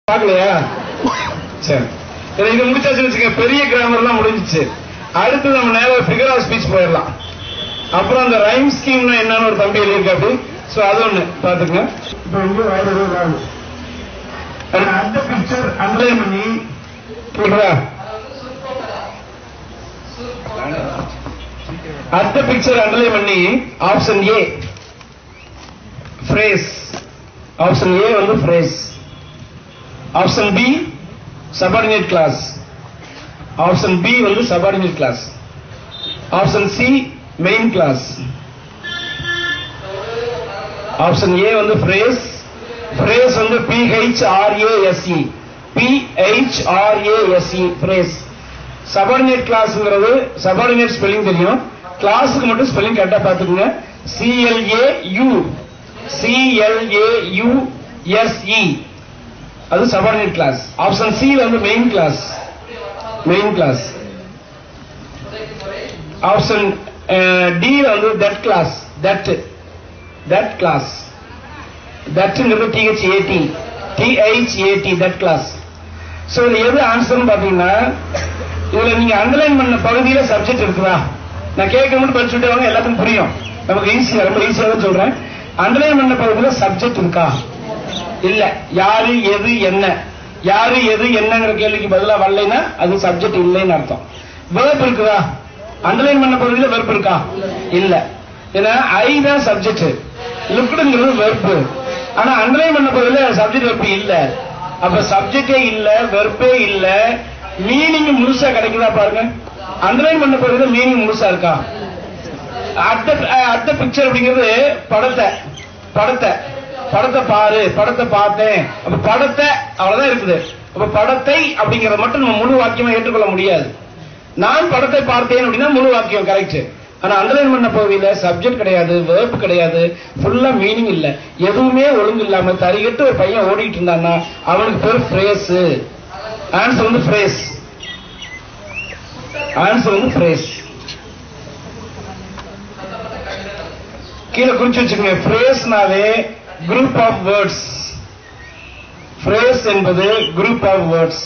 பாக்கலையா சரி சரி, இது முடிச்சாச்சுன்னு வச்சுக்க பெரிய கிராமர்லாம் முடிஞ்சிச்சு அடுத்து நம்ம நேரம் ஃபிகர் ஆஃப் ஸ்பீச் போயிடலாம் அப்புறம் அந்த ரைம் ஸ்கீம்னா என்னன்னு ஒரு தம்பி எழுதியிருக்காப்படி சோ அது ஒண்ணு பாத்துக்கங்க இப்ப இங்க வேற ஏதோ இதாகுது. ஆனா அந்த பிக்சர் அண்டர்லைன் பண்ணி புரியுதா அடுத்த பிக்சர் அண்டர்லைன் பண்ணி option A phrase option A வந்து phrase option B subordinate clause option B வந்து subordinate clause option C main clause option A வந்து ஃப்ரேஸ் ஃப்ரேஸ் வந்து பிஹெச்ஆர்ஏஎஸ்இ பிஹெச்ஆர்ஏஎஸ்இ ஃப்ரேஸ் சபார்டினேட் கிளாஸ்ங்கிறது சபார்டினேட் ஸ்பெல்லிங் தெரியும் கிளாஸுக்கு மட்டும் ஸ்பெல்லிங் கரெக்டா பாத்துக்கோங்க C L A U C L A U S E அது சபார்டினேட் கிளாஸ் ஆப்ஷன் சி வந்து main clause main clause option D வந்து that clause that that clause தட்ங்கிறது டிஹெச்ஏடி T H A T that clause so இது எது ஆன்சர்னு பாத்தீங்கன்னா இதுல நீங்க அண்டர்லைன் பண்ண பகுதியில சப்ஜெக்ட் இருக்குதா நான் கேட்க மட்டும் படிச்சுட்டு வாங்க எல்லாத்துக்கும் புரியும் நமக்கு ஈஸியா ரொம்ப ஈஸியா தான் சொல்றேன் அண்டர்லைன் பண்ண பகுதியில சப்ஜெக்ட் இருக்கா இல்ல யாரு எது என்ன யாரு எது என்னங்கிற கேள்விக்கு பதிலா வரலைன்னா அது சப்ஜெக்ட் இல்லைன்னு அர்த்தம் வேர்ப் இருக்குதா அண்டர்லைன் பண்ண பகுதியில வெர்ப் இருக்கா இல்ல ஏன்னா ஐ தான் சப்ஜெக்ட் லுக்டுங்கிறது வெர்ப் ஆனா அண்டர்லைன் பண்ண பகுதியில சப்ஜெக்ட் வெர்ப் இல்ல அப்ப சப்ஜெக்டே இல்ல வெர்பே இல்ல மீனிங் முழுசா கிடைக்குதா பாருங்க அண்டர்லைன் பண்ண பகுதியில மீனிங் முழுசா இருக்கா அடுத்த அடுத்த பிக்சர் அப்படிங்கிறது படத்தை படத்தை படத்தை பாரு படத்தை பார்த்தேன் அப்ப படத்தை அவ்வளவுதான் இருக்குது அப்ப படத்தை அப்படிங்கறத மட்டும் நம்ம முழு வாக்கியமா ஏற்றுக்கொள்ள முடியாது நான் படத்தை பார்த்தேன் அப்படின்னா முழு வாக்கியம் கரெக்ட் ஆனா அண்டர்லைன் பண்ண பகுதியில சப்ஜெக்ட் கிடையாது வேர்ப் கிடையாது ஃபுல்லா மீனிங் இல்ல எதுவுமே ஒழுங்கு இல்லாம தறிகட்டு ஒரு பையன் ஓடிட்டு இருந்தான்னா அவனுக்கு பேர் ஃப்ரேஸ் ஆன்சர் வந்து ஃப்ரேஸ் ஆன்சர் வந்து ஃப்ரேஸ் கீழே குறிச்சு வச்சுக்கோங்க ஃப்ரேஸ்னாவே குரூப் ஆஃப் வேர்ட்ஸ் ஃப்ரேஸ் என்பது group of words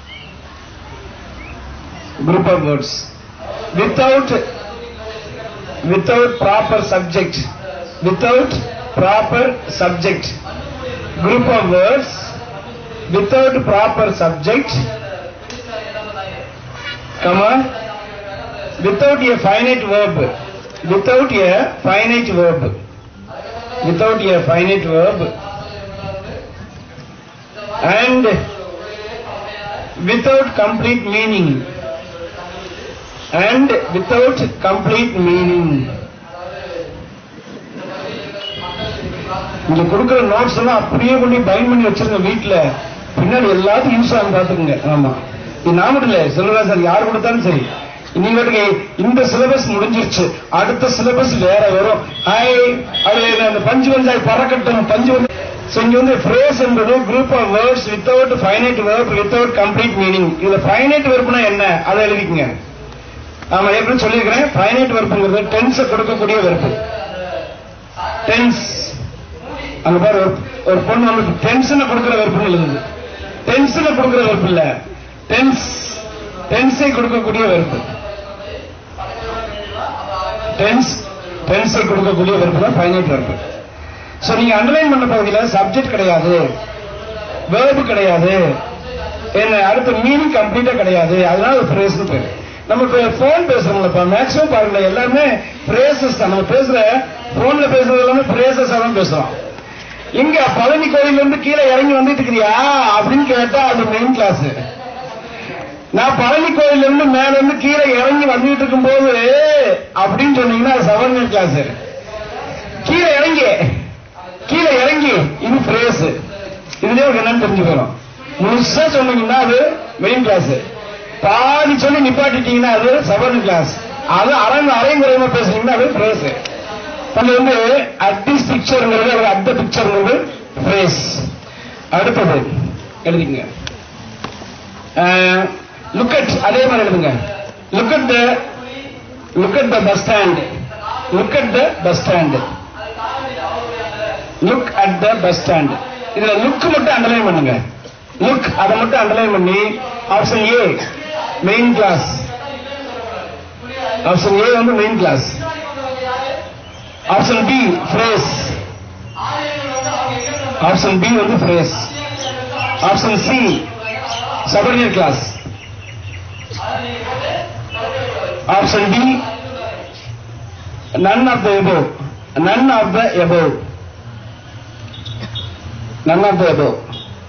group of words without without proper subject without proper subject group of words without proper subject comma without a finite verb without a finite verb without a finite verb and without complete meaning and without complete meaning இங்க கொடுக்கிற notes எல்லாம் அப்படியே கொண்டு pine பண்ணி வச்சிருங்க வீட்டுல பின்னாடி எல்லாத்துக்கும் யூஸ் ஆகும் பாத்துக்கோங்க ஆமா இது நான் மட்டும் இல்ல செல்வராஜ் யார் கொடுத்தாலும் சரி நீங்க பாட்டுக்கு இந்த சிலபஸ் முடிஞ்சிருச்சு அடுத்த சிலபஸ் வேற வரும் ஹாய் அது அந்த பஞ்சு வந்தாய் பறக்கட்டும் பஞ்சு வந்து So, இங்க வந்து phrase என்பது group of words without finite verb without complete meaning இதுல ஃபைனைட் வெர்ப்னா என்ன அதை எழுதிக்கங்க ஆமா ஏற்கனவே சொல்லியிருக்கிறேன் ஃபைனைட் வெர்ப்ங்கிறது டென்ஸ் கொடுக்கக்கூடிய வெர்ப் டென்ஸ் அங்க பாரு ஒரு- ஒரு பொண்ணு வந்து டென்ஷனை கொடுக்கிற வெறுப்புன்னு எழுதுது டென்ஷனை கொடுக்கிற வெறுப்பு இல்ல டென்ஸ் டென்ஸை கொடுக்கக்கூடிய வெறுப்பு டென்ஸ் டென்ஸை கொடுக்கக்கூடிய வெறுப்பு தான் ஃபைனைட் வெறுப்பு சோ நீங்க அண்டர்லைன் பண்ண பகுதியில சப்ஜெக்ட் கிடையாது வேர்பு கிடையாது என்ன அடுத்த மீனிங் கம்ப்ளீட்டா கிடையாது அதனால ஒரு phrase னு பேரு நம்ம இப்ப போன் பேசுறோம்லப்பா மேக்ஸிமம் பாருங்க எல்லாருமே பிரேசஸ் தான் நம்ம பேசுற போன்ல பேசுறது எல்லாமே பிரேசஸ் தான் பேசுறோம் இங்க பழனி கோயில்ல இருந்து கீழே இறங்கி வந்துட்டு இருக்கிறியா அப்படின்னு கேட்டா அது மெயின் கிளாஸ் நான் பழனி கோயில்ல இருந்து மேல இருந்து கீழே இறங்கி வந்துட்டு இருக்கும் போது அப்படின்னு சொன்னீங்கன்னா அது செவன் கிளாஸ் கீழே இறங்கி கீழே இறங்கி இது பிரேஸ் இதுலயே ஒரு என்னன்னு தெரிஞ்சு போயிடும் முழுசா சொன்னீங்கன்னா அது மெயின் கிளாஸ் பாதி சொல்லி நிப்பாட்டிட்டீங்கன்னா அது செவன் கிளாஸ் அது அரங்கு அரைங்குறையமா பேசுனீங்கன்னா அது பிரேஸ் அது வந்து அட் திஸ் பிக்சர்ங்கிறது அல்லது அட் த பிக்சர்ங்கிறது பிரேஸ் அடுத்தது எழுதிங்க லுக் அட் அதே மாதிரி எழுதுங்க look at the look at the bus stand look at the bus stand look at the bus stand இதுல லுக் மட்டும் அண்டர்லைன் பண்ணுங்க லுக் அதை மட்டும் அண்டர்லைன் பண்ணி option A main clause option A வந்து main clause option B phrase option B வந்து phrase option C subordinate clause option D none of the above none of the above none of the above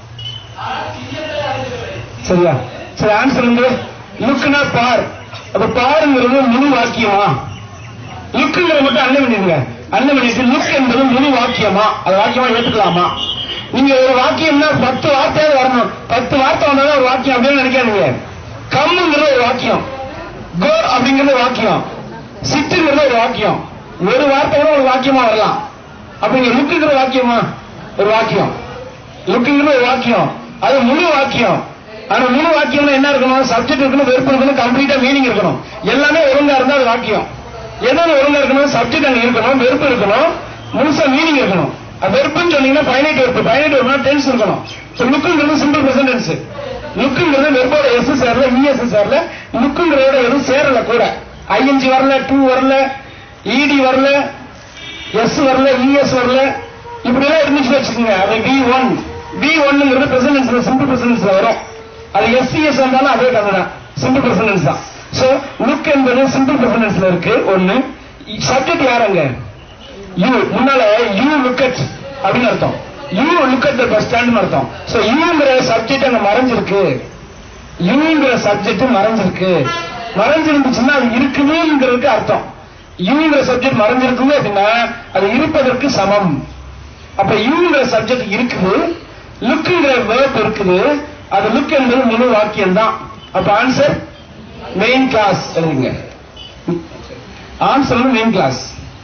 சரியா சரி answer வந்து லுக்னா பார் அப்ப பாருங்கிறது முழு வாக்கியமா லுக்குங்கிற மட்டும் அண்ணன் பண்ணிருங்க அண்ணன் பண்ணிட்டு லுக் என்பது முழு வாக்கியமா அது வாக்கியமா ஏத்துக்கலாமா நீங்க ஒரு வாக்கியம்னா பத்து வார்த்தையாவது வரணும் பத்து வார்த்தை வந்தாலும் ஒரு வாக்கியம் அப்படின்னு நினைக்காதீங்க கம்முங்கிறது ஒரு வாக்கியம் கோ அப்படிங்கிறது ஒரு வாக்கியம் சிட்டுங்கிறது ஒரு வாக்கியம் ஒரு வார்த்தை கூட ஒரு வாக்கியமா வரலாம் அப்ப இங்க லுக்குங்கிற வாக்கியமா ஒரு வாக்கியம் லுக்குங்கிற ஒரு வாக்கியம் அது முழு வாக்கியம் ஆனா முழு வாக்கியம்ல என்ன இருக்கணும் சப்ஜெக்ட் இருக்கணும் வெறுப்பு இருக்கணும் கம்ப்ளீட்டா மீனிங் இருக்கணும் எல்லாமே ஒழுங்கா இருந்தா அது வாக்கியம் எதாவது ஒழுங்கா இருக்கணும் சப்ஜெக்ட் அங்க இருக்கணும் வெறுப்பு இருக்கணும் முழுசா மீனிங் இருக்கணும் அது வெறுப்புன்னு சொன்னீங்கன்னா பைனைட் வெறுப்பு பைனைட் வெறுப்புனா டென்ஸ் இருக்கணும் லுக்குங்கிறது சிம்பிள் பிரசன்டென்ஸ் லுக்குங்கிறது வெறுப்போட எஸ் சேரல இஎஸ் சேரல லுக்குங்கிறதோட எதுவும் சேரல கூட ஐஎன்ஜி வரல டூ வரல இடி வரல எஸ் வரல இஎஸ் வரல இப்படி எல்லாம் இருந்துச்சு வச்சுக்கோங்க அது பி ஒன் பி ஒன்னுங்கிறது பிரசன்டென்ஸ்ல சிம்பிள் பிரசன்டென்ஸ்ல வரும் அது எஸ்சிஎஸ் வந்தாலும் அதே கதை தான் சிம்பிள் பிரசன்டென்ஸ் தான் சோ லுக் என்பது சிம்பிள் பிரசன்டென்ஸ்ல இருக்கு ஒன்னு சப்ஜெக்ட் யாருங்க யூ முன்னால யூ லுக் அட் அப்படின்னு அர்த்தம் you look at the bus stand அர்த்தம் சோ யூங்கிற சப்ஜெக்ட் அங்க மறைஞ்சிருக்கு யூங்கிற சப்ஜெக்ட் மறைஞ்சிருக்கு மறைஞ்சிருந்துச்சுன்னா அது இருக்குதுங்கிறதுக்கு அர்த்தம் யூங்கிற சப்ஜெக்ட் மறைஞ்சிருக்குது அப்படின்னா அது இருப்பதற்கு சமம் அப்ப யூங்கிற சப்ஜெக்ட் இருக்குது லுக்குங்கிற வேர்ப் இருக்குது அது லுக் என்பது முழு வாக்கியம் தான் அப்ப ஆன்சர் மெயின் கிளாஸ் எழுதுங்க ஆன்சர் மெயின் கிளாஸ்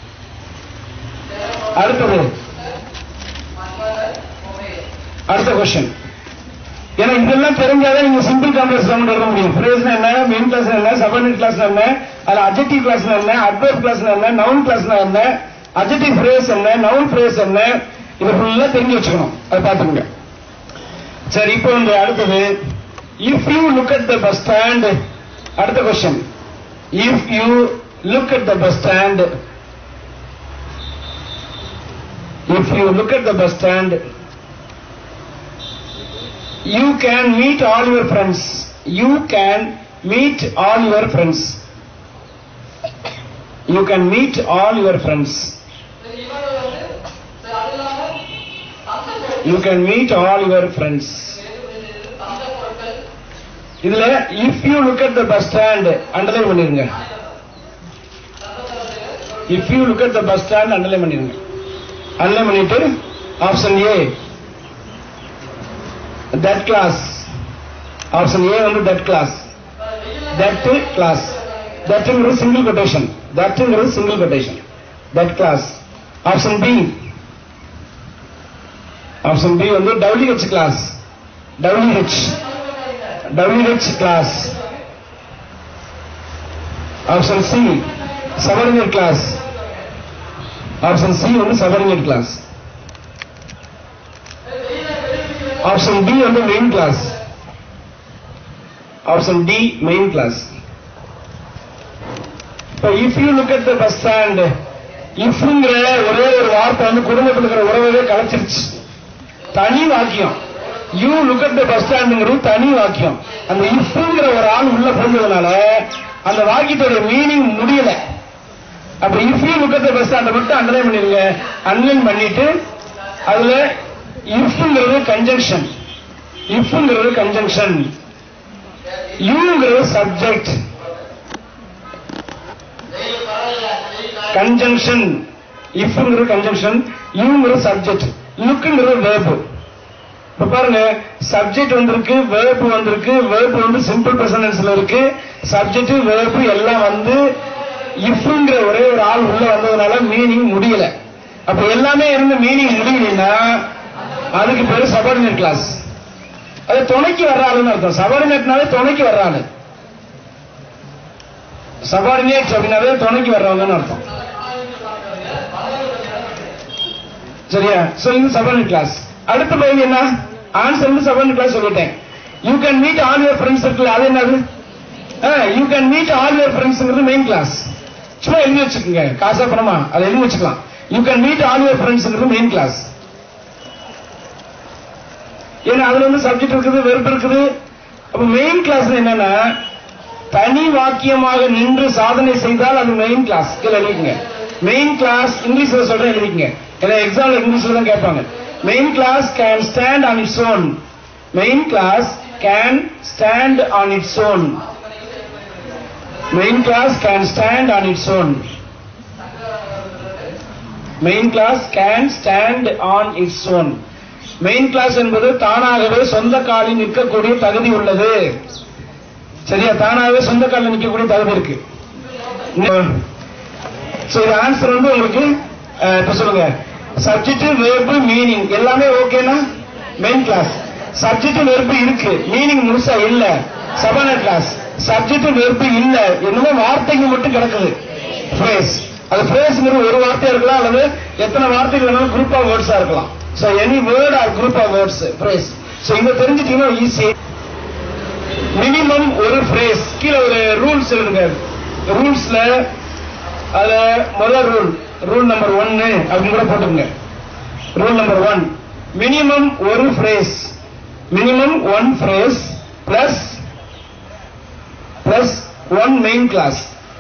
அடுத்தது அடுத்த கொஸ்டின் ஏன்னா இதெல்லாம் தெரிஞ்சாதான் நீங்க சிம்பிள் காம்ப்ளெக்ஸ் சவுண்ட் எழுத முடியும் ஃப்ரேஸ் என்ன மெயின் கிளாஸ் என்ன சபர்டினேட் கிளாஸ் என்ன அது அஜெக்டிவ் கிளாஸ் என்ன அட்வர்ப் கிளாஸ் என்ன நவுன் கிளாஸ் என்ன அஜெக்டிவ் ஃப்ரேஸ் என்ன நவுன் ஃப்ரேஸ் என்ன இதை ஃபுல்லா தெரிஞ்சு வச்சுக்கணும் அதை பார்த்துக்கோங்க சரி இப்போ வந்து அடுத்தது if you look at the bus stand அடுத்த question if you look at the bus stand if you look at the bus stand you can meet all your friends. You can meet all your friends. You can meet all your friends. You can meet all your friends. இதுல if you look at the bus stand underline பண்ணிருங்க if you look at the bus stand underline பண்ணிருங்க underline பண்ணிட்டு option A that class option A வந்து that class that class that ங்கிறது single quotation that ங்கிறது single quotation that class option B option B வந்து WH class WH WH class option C subordinate class option C வந்து subordinate class option D வந்து main clause option D main clause இப்போ if you look at the bus stand இஃப்ங்கிற ஒரே ஒரு வார்த்தை வந்து குடும்பத்தில் இருக்கிற உறவையே கலைச்சிருச்சு தனி வாக்கியம் you look at the bus ஸ்டாண்டுங்கிறது தனி வாக்கியம் அந்த இஃப்ங்கிற ஒரு ஆள் உள்ள போனதுனால அந்த வாக்கியத்தோட மீனிங் முடியல அப்ப if you look at the bus ஸ்டாண்டை மட்டும் அண்டர்லைன் பண்ணிருங்க அண்டர்லைன் பண்ணிட்டு அதுல இஃப்ங்கிறது கன்ஜங்ஷன் இஃப்ங்கிறது கன்ஜங்ஷன் யூங்கிறது சப்ஜெக்ட் கன்ஜங்ஷன் இஃப்ங்கிறது கன்ஜங்ஷன் யூங்கிறது சப்ஜெக்ட் லுக்குங்கிறது வேர்பு இப்ப பாருங்க சப்ஜெக்ட் வந்திருக்கு வேர்பு வந்திருக்கு வேர்பு வந்து சிம்பிள் பிரசன்டென்ஸ்ல இருக்கு சப்ஜெக்ட் வேர்பு எல்லாம் வந்து இஃப்ங்கிற ஒரே ஒரு ஆள் உள்ள வந்ததுனால மீனிங் முடியல அப்ப எல்லாமே இருந்து மீனிங் முடியலன்னா அதுக்கு பேரு சபார்டினேட் கிளாஸ் அது துணைக்கு வர்றாளுன்னு அர்த்தம் சபார்டினேட்னாலே துணைக்கு வர்றாளு சபார்டினேட் அப்படின்னாவே துணைக்கு வர்றவங்கன்னு அர்த்தம் சரியா சோ இது சபார்டினேட் கிளாஸ் அடுத்த பகுதி என்ன ஆன்சர் வந்து செவன் கிளாஸ் சொல்லிட்டேன் you can meet all your friends இருக்குல்ல அது என்னது you can meet all your ஃப்ரெண்ட்ஸ்ங்கிறது மெயின் கிளாஸ் சும்மா எழுதி வச்சுக்கோங்க காசா பணமா அதை எழுதி வச்சுக்கலாம் you can meet all your ஃப்ரெண்ட்ஸ்ங்கிறது மெயின் கிளாஸ் ஏன்னா அதுல வந்து சப்ஜெக்ட் இருக்குது வெறுப்பு இருக்குது அப்ப மெயின் கிளாஸ் என்னன்னா தனி வாக்கியமாக நின்று சாதனை செய்தால் அது மெயின் கிளாஸ் கீழே எழுதிக்கங்க மெயின் கிளாஸ் இங்கிலீஷ்ல சொல்றேன் எழுதிக்கங்க ஏன்னா எக்ஸாம்ல இங்கிலீஷ்ல தான் கேட்பாங்க main clause can stand on its own main clause can stand on its own main clause can stand on its own main clause can stand on its own main clause என்பது தானாகவே சொந்த காலில் நிற்கக்கூடிய தகுதி உள்ளது சரியா தானாகவே சொந்த காலில் நிற்கக்கூடிய தகுதி இருக்கு சோ இது ஆன்சர் வந்து உங்களுக்கு அஹ், இப்ப சொல்லுங்க சப்ஜெக்ட் வெர்பு மீனிங் எல்லாமே ஓகேனா மெயின் கிளாஸ் சப்ஜெக்ட் வெர்பு இருக்கு மீனிங் முழுசா இல்ல சபான கிளாஸ் சப்ஜெக்ட் வெர்பு இல்ல என்னமோ வார்த்தைக்கு மட்டும் கிடக்குது ஃப்ரேஸ் அது ஃப்ரேஸ்ங்கிறது ஒரு வார்த்தையா இருக்கலாம் அல்லது எத்தனை வார்த்தைகள் வேணாலும் குரூப் ஆஃப் வேர்ட்ஸா இருக்கலாம் so any word or group of words phrase so இதை தெரிஞ்சுட்டீங்கன்னா ஈஸி மினிமம் ஒரு ஃப்ரேஸ் கீழே ஒரு ரூல்ஸ் எழுதுங்க ரூல்ஸ்ல அதுல முதல் ரூல் ரூல் நம்பர் ஒன்னு அப்படின்னு கூட போட்டுங்க ரூல் நம்பர் ஒன் மினிமம் ஒரு phrase minimum one phrase plus plus one main clause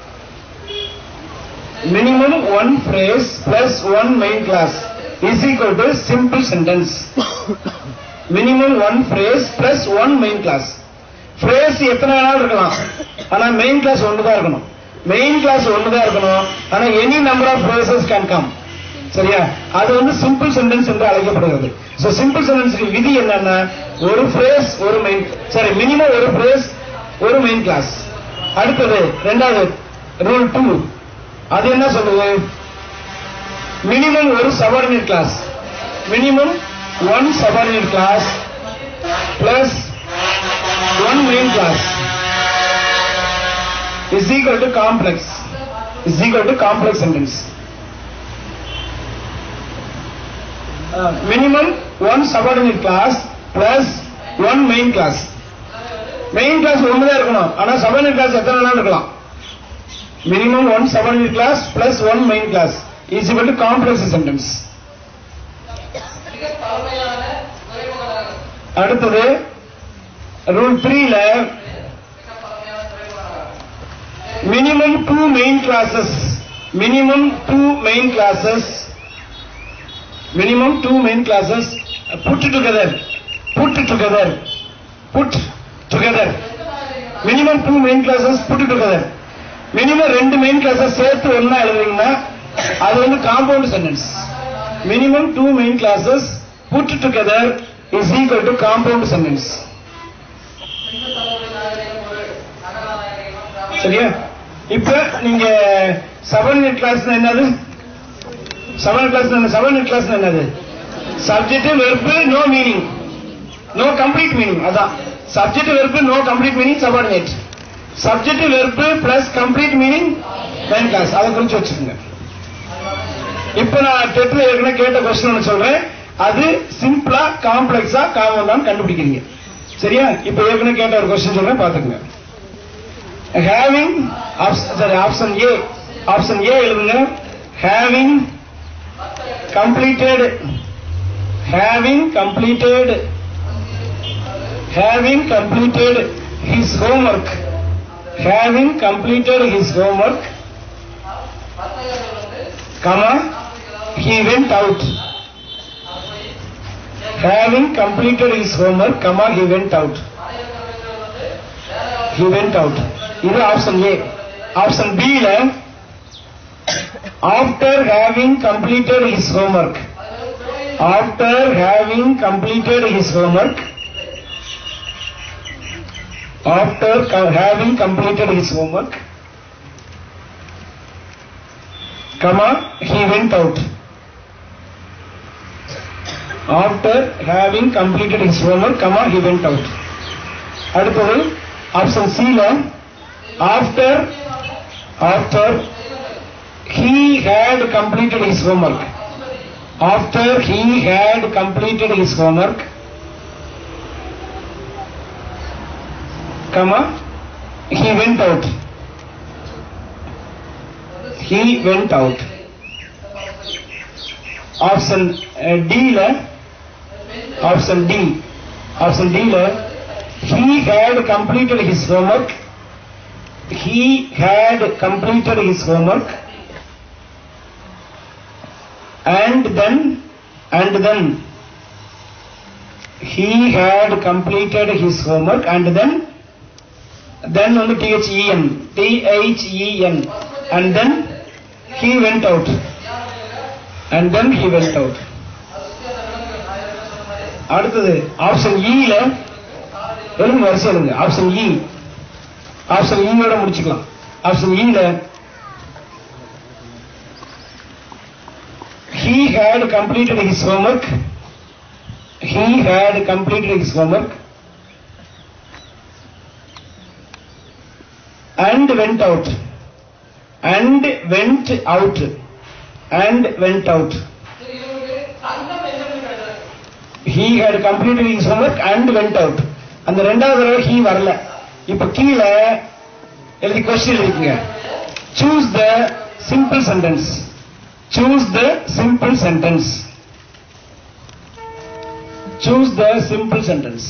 minimum one phrase plus one main clause is equal to simple sentence minimum one phrase plus one main clause phrase எத்தனை வேணாலும் இருக்கலாம் ஆனா main clause ஒன்று தான் இருக்கணும் main clause ஒன்று தான் இருக்கணும் ஆனா any number of phrases can come சரியா அது வந்து சிம்பிள் சென்டென்ஸ் என்று அழைக்கப்படுகிறது சோ சிம்பிள் சென்டென்ஸ்க்கு விதி என்னன்னா ஒரு ஃப்ரேஸ் ஒரு மெயின் சாரி மினிமம் ஒரு ஃப்ரேஸ் ஒரு மெயின் கிளாஸ் அடுத்தது ரெண்டாவது ரூல் டூ அது என்ன சொல்லுது மினிமம் ஒரு subordinate clause minimum one subordinate clause plus one main class is equal to complex is equal to complex sentence uh, minimum one subordinate class plus one main class main class ஒன்று தான் இருக்கணும் ஆனா subordinate class எத்தனை வேணாலும் இருக்கலாம் minimum one subordinate class plus one main class is equal to complex sentence அடுத்தது rule த்ரீல minimum two main clauses minimum two main clauses minimum two main clauses put together put together put together minimum two main clauses put together minimum ரெண்டு main clauses சேர்த்து ஒன்னா எழுதுறீங்கன்னா அது வந்து compound sentence minimum two main clauses put together is equal to compound sentence சரியா இப்ப நீங்க seven clause என்னது செவன் கிளாஸ் செவன் கிளாஸ் என்னது subject verb no meaning no complete meaning அதான் subject verb no complete meaning subordinate subject verb plus complete meaning main clause அதை குறிச்சு வச்சுக்கோங்க இப்ப நான் டெட்ல ஏற்கனவே கேட்ட கொஸ்டின் சொல்றேன் அது சிம்பிளா காம்ப்ளெக்ஸா காமன் கண்டுபிடிக்கிறீங்க சரியா இப்ப ஏற்கனவே கேட்ட ஒரு கொஸ்டின் சொல்றேன் பாத்துக்கங்க having sorry option A option A எழுதுங்க having completed having completed having completed his homework having completed his homework comma he went out having completed his homework comma he went out he went out இது option A option B ல after having completed his homework after having completed his homework after co- having completed his homework comma he went out after having completed his homework comma he went out அடுத்தது option C ல after after he had completed his homework after he had completed his homework comma he went out he went out option டில option D option டில he had completed his homework he had completed his homework and then and then he had completed his homework and then then வந்து T-H-E-N T-H-E-N and then he went out and then he went out அடுத்தது option ஈல எழுங்க வரிசை எழுங்க option E option ஈயோட முடிச்சுக்கலாம் option ஈல he had completed his homework he had completed his homework and went out and went out and went out he had completed his homework and went out அந்த ரெண்டாவது தடவை he வரல இப்ப கீழே எழுதி கொஸ்டின் எழுதிக்கங்க choose the simple sentence choose the simple sentence choose the simple sentence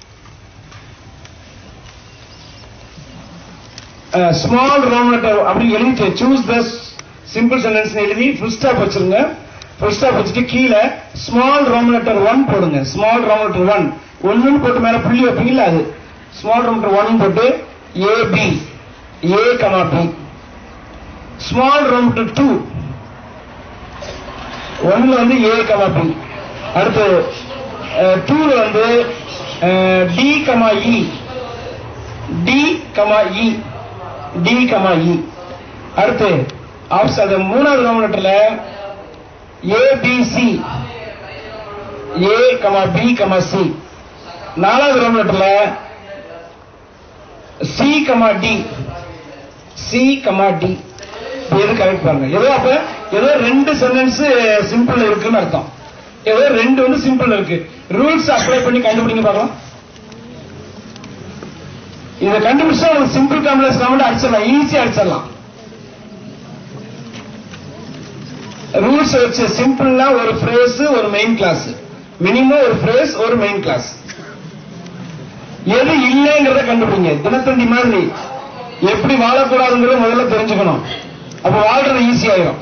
small Roman letter அப்படி எழுதிட்டு சூஸ் த சிம்பிள் சென்டென்ஸ் எழுதி ஃபுல் ஸ்டாப் வச்சிருங்க ஃபுல் ஸ்டாப் வச்சுட்டு கீழே ஸ்மால் ரோம் லெட்டர் ஒன் போடுங்க ஸ்மால் ரோம் லெட்டர் ஒன் ஒன்னு போட்டு மேல புள்ளி வைப்பீங்கல்ல அது ஸ்மால் ரோம் லெட்டர் ஒன் போட்டு A B A comma B small Roman letter two ஒன்னுல வந்து ஏ கமா பி அடுத்து டூல வந்து D comma E D comma E D comma E அடுத்து ஆப்ஷன் அது மூணாவது ரோம் லெட்டர்ல ABC A comma B comma C நாலாவது ரோம் லெட்டர்ல C comma D C comma D எது கரெக்ட் பாருங்க ஏதோ அப்ப ஏதோ ரெண்டு சென்டென்ஸ் சிம்பிள் இருக்குன்னு அர்த்தம் ஏதோ ரெண்டு வந்து சிம்பிள் இருக்கு ரூல்ஸ் அப்ளை பண்ணி கண்டுபிடிங்க பார்க்கலாம் இதை கண்டுபிடிச்சா உங்களுக்கு சிம்பிள் காம்ப்ளெக்ஸ் காமெண்ட் அடிச்சிடலாம் ஈஸியா அடிச்சிடலாம் ரூல்ஸ் வச்சு சிம்பிள்னா ஒரு ஃப்ரேஸ் ஒரு மெயின் கிளாஸ் மினிமம் ஒரு ஃப்ரேஸ் ஒரு மெயின் கிளாஸ் எது இல்லைங்கிறத கண்டுபிடிங்க தினத்தந்தி மாதிரி எப்படி வாழக்கூடாதுங்கிறத முதல்ல தெரிஞ்சுக்கணும் அப்ப வாழ்றது ஈஸி ஆயிரும்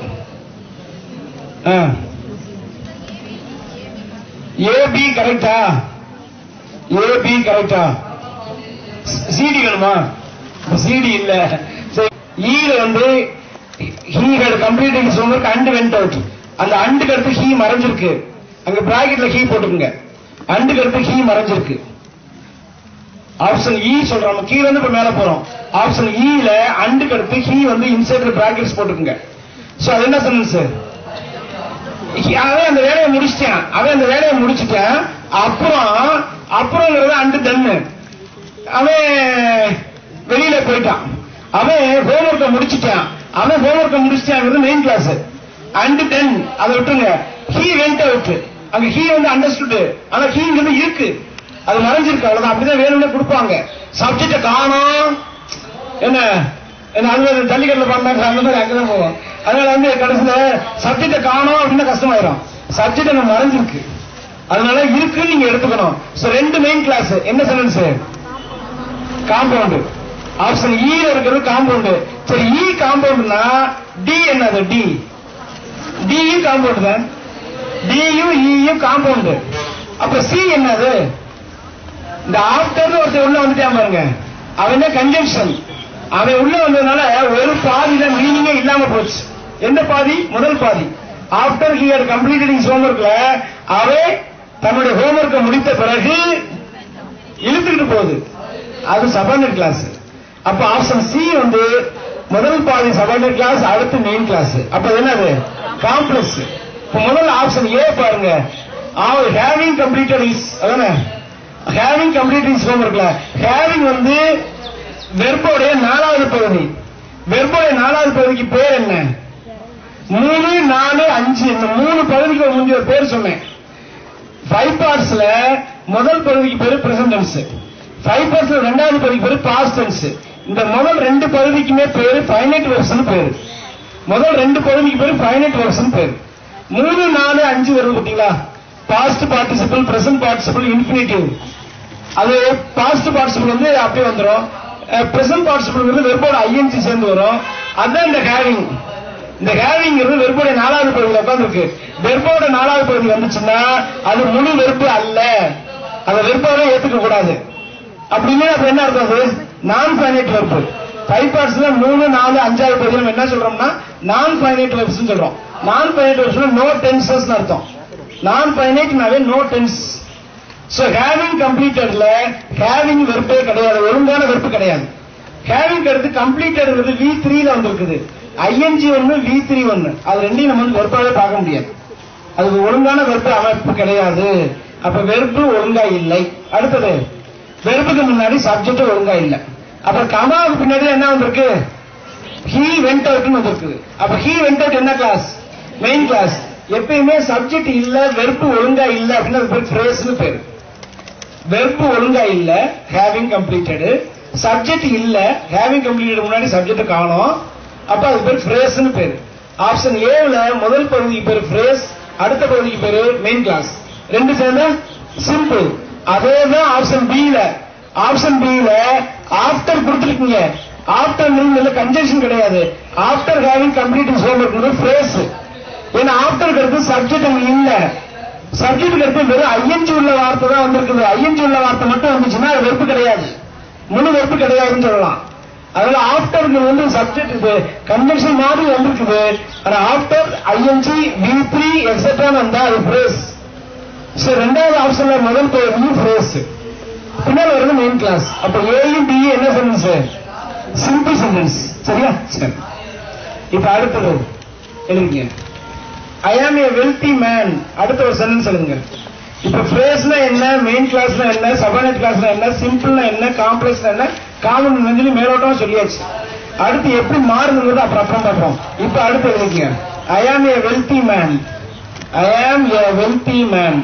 ஏபி கரெக்டா ஏபி கரெக்டா சிடி வேணுமா சிடி இல்ல ஈல வந்து he had complete is homework and went out அந்த அண்டுக்கு அடுத்து ஹீ மறைஞ்சிருக்கு அங்க பிராக்கெட்ல ஹீ போட்டுக்குங்க அண்டுக்கு அடுத்து ஹீ மறைஞ்சிருக்கு ஆப்ஷன் இ சொல்றோம் கீழ இருந்து இப்ப மேல போறோம் ஆப்ஷன் இல அண்டுக்கு அடுத்து ஹீ வந்து இன்சைட்ல பிராக்கெட்ஸ் போட்டுக்குங்க சோ அது என்ன சென்டென்ஸ் அவன் அந்த வேலையை முடிச்சிட்டான் அவன் அந்த வேலையை முடிச்சிட்டான் அப்புறம் அப்புறம்ங்கிறது அண்டு தன்னு அவன் வெளியில போயிட்டான் அவன் ஹோம்ஒர்க்கை முடிச்சிட்டான் அவன் ஹோம்ஒர்க்கை முடிச்சிட்டாங்கிறது மெயின் கிளாஸ் அண்ட் தென் அதை விட்டுருங்க ஹீ வெண்ட் அவுட் அங்க ஹீ வந்து அண்டர்ஸ்டுட் ஆனா ஹீங்கிறது இருக்கு அது மறைஞ்சிருக்கு அவ்வளவுதான் அப்படிதான் வேணும்னு கொடுப்பாங்க சப்ஜெக்ட காணும் என்ன என்ன அது ஜல்லிக்கட்டுல பண்ணாங்க அந்த மாதிரி அங்கதான் போவோம் அதனால வந்து கடைசியில சப்ஜெக்ட காணும் அப்படின்னா கஷ்டமாயிரும் சப்ஜெக்ட் அங்க மறைஞ்சிருக்கு அதனால இருக்குன்னு நீங்க எடுத்துக்கணும் சோ ரெண்டு மெயின் கிளாஸ் என்ன சென்டென்ஸ் காம்பவுண்ட் ஆப்ஷன் இ இருக்கிறது காம்பவுண்ட் சரி இ காம்பவுண்ட்னா டி என்னது டி டியும் காம்பவுண்ட் தான் டியும் இயும் காம்பவுண்ட் அப்ப சி என்னது இந்த ஆஃப்டர் ஒருத்தர் உள்ள வந்துட்டான் பாருங்க அவன் கன்ஜங்ஷன் அவன் உள்ள வந்ததுனால ஒரு பாதியில மீனிங்கே இல்லாம போச்சு எந்த பாதி முதல் பாதி after he had completed is ஹோம்ஒர்க்ல அவன் தன்னுடைய ஹோம்ஒர்க்கை முடித்த பிறகு இழுத்துக்கிட்டு போகுது அது சபார்டினேட் கிளாஸ் அப்ப ஆப்ஷன் சி வந்து முதல் பாதி சபார்டினேட் கிளாஸ் அடுத்து மெயின் கிளாஸ் அப்ப அது என்னது காம்ப்ளெக்ஸ் இப்ப முதல் ஆப்ஷன் ஏ பாருங்க அவர் ஹேவிங் கம்ப்ளீட்டட் இஸ் அதானே ஹேவிங் கம்ப்ளீட் இஸ் ஹோம்ஒர்க்ல ஹேவிங் வந்து வெர்போடைய நாலாவது பகுதி வெர்போடைய நாலாவது பகுதிக்கு பேர் என்ன மூணு நாலு அஞ்சு இந்த மூணு பகுதிக்கு முந்தைய ஒரு பேர் சொன்னேன் ஃபைவ் பார்ட்ஸ்ல முதல் பகுதிக்கு பேரு பிரசன்டென்ஸ் ஃபைவ் பர்சன்ட் ரெண்டாவது பகுதிக்கு பேரு பாஸ்ட் டென்ஸ் இந்த முதல் ரெண்டு பகுதிக்குமே பேரு ஃபைனைட் வெர்சன் பேரு முதல் ரெண்டு பகுதிக்கு பேரு ஃபைனைட் வெர்சன் பேரு மூணு நாலு அஞ்சு வரும் பாத்தீங்களா past participle present participle infinitive அது பாஸ்ட் பார்ட்டிசிபிள் வந்து அப்படியே வந்துடும் பிரசன்ட் பார்ட்டிசிபிள் வந்து வெறுப்போட ஐஎன்சி சேர்ந்து வரும் அதுதான் இந்த ஹேவிங் இந்த ஹேவிங்கிறது வெறுப்போட நாலாவது பகுதியில் உட்காந்துருக்கு வெறுப்போட நாலாவது பகுதி வந்துச்சுன்னா அது முழு வெறுப்பு அல்ல அதை வெறுப்பாவே ஏத்துக்க கூடாது அப்படின்னு அப்ப என்ன அர்த்தம் அது நான் ஃபைனைட் வெறுப்பு ஃபைவ் பார்ட்ஸ்ல மூணு நாலு அஞ்சாவது பகுதியில் நம்ம என்ன சொல்றோம்னா நான் ஃபைனைட் வெர்ப்ஸ் சொல்றோம் நான் ஃபைனைட் வெர்ப்ஸ்ல நோ டென்சஸ் அர்த்தம் நான் ஃபைனைட்னாவே நோ டென்ஸ் சோ ஹேவிங் கம்ப்ளீட்டட்ல ஹேவிங் வெறுப்பே கிடையாது ஒழுங்கான வெறுப்பு கிடையாது ஹேவிங் அடுத்து கம்ப்ளீட்டட் வி த்ரீல வந்திருக்குது ஐஎன்ஜி ஒன்னு வி த்ரீ ஒன்னு அது ரெண்டையும் நம்ம வந்து வெறுப்பாவே பார்க்க முடியாது அதுக்கு ஒழுங்கான வெறுப்பு அமைப்பு கிடையாது அப்ப வெறுப்பு ஒழுங்கா இல்லை அடுத்தது வெறுப்புக்கு முன்னாடி சப்ஜெக்ட் ஒழுங்கா இல்லை அப்புறம் கமாவுக்கு பின்னாடி என்ன வந்திருக்கு ஹீ வெண்ட் அவுட்னு வந்திருக்கு அப்ப ஹீ வெண்ட் அவுட் என்ன கிளாஸ் மெயின் கிளாஸ் எப்பயுமே சப்ஜெக்ட் இல்ல வெறுப்பு ஒழுங்கா இல்ல அப்படின்னு அது பேர் ஃப்ரேஸ்னு பேரு வெறுப்பு ஒழுங்கா இல்ல ஹேவிங் கம்ப்ளீட்டடு சப்ஜெக்ட் இல்ல ஹேவிங் கம்ப்ளீட்டட் முன்னாடி சப்ஜெக்ட் காணும் அப்ப அது பேர் ஃப்ரேஸ்னு பேரு ஆப்ஷன் ஏல முதல் பகுதிக்கு பேரு ஃப்ரேஸ் அடுத்த பகுதிக்கு பேரு மெயின் கிளாஸ் ரெண்டு சேர்ந்தா சிம்பிள் அதே தான் ஆப்ஷன் பில ஆப்ஷன் பில ஆஃப்டர் கொடுத்துருக்கீங்க ஆஃப்டர் நீங்க கன்ஜெக்ஷன் கிடையாது after having complete homework phrase ஏன்னா ஆஃப்டர் அடுத்து சப்ஜெக்ட் அங்க இல்ல சப்ஜெக்ட் அடுத்து வெறும் ஐஎன்ஜி உள்ள வார்த்தை தான் வந்திருக்குது ஐஎன்ஜி உள்ள வார்த்தை மட்டும் வந்துச்சுன்னா அது வெறுப்பு கிடையாது முழு வெறுப்பு கிடையாதுன்னு சொல்லலாம் அதனால ஆஃப்டர் வந்து சப்ஜெக்ட் இது கன்வென்ஷன் மாதிரி வந்திருக்குது ஆனா after ING V three etcetera வந்தா அது ஃப்ரேஸ் சரி ரெண்டாவது ஆப்ஷன்ல முதல் பகுதி ஃப்ரேஸ் பின்னால் வருது மெயின் கிளாஸ் அப்ப ஏயும் பி என்ன சென்டென்ஸ் சிம்பிள் சென்டென்ஸ் சரியா சரி இப்ப அடுத்தது எழுதிங்க ஐ ஆம் ஏ வெல்தி மேன் அடுத்த ஒரு சென்டென்ஸ் எழுதுங்க இப்ப ஃப்ரேஸ்னா என்ன மெயின் கிளாஸ்னா என்ன சபானட் கிளாஸ்னா என்ன சிம்பிள்னா என்ன காம்ப்ளெக்ஸ்னா என்ன காமன் வந்து மேலோட்டமா சொல்லியாச்சு அடுத்து எப்படி மாறுதுங்கிறது அப்புறம் அப்புறம் பார்ப்போம் இப்ப அடுத்து எழுதிங்க ஐ am a wealthy man I am a wealthy man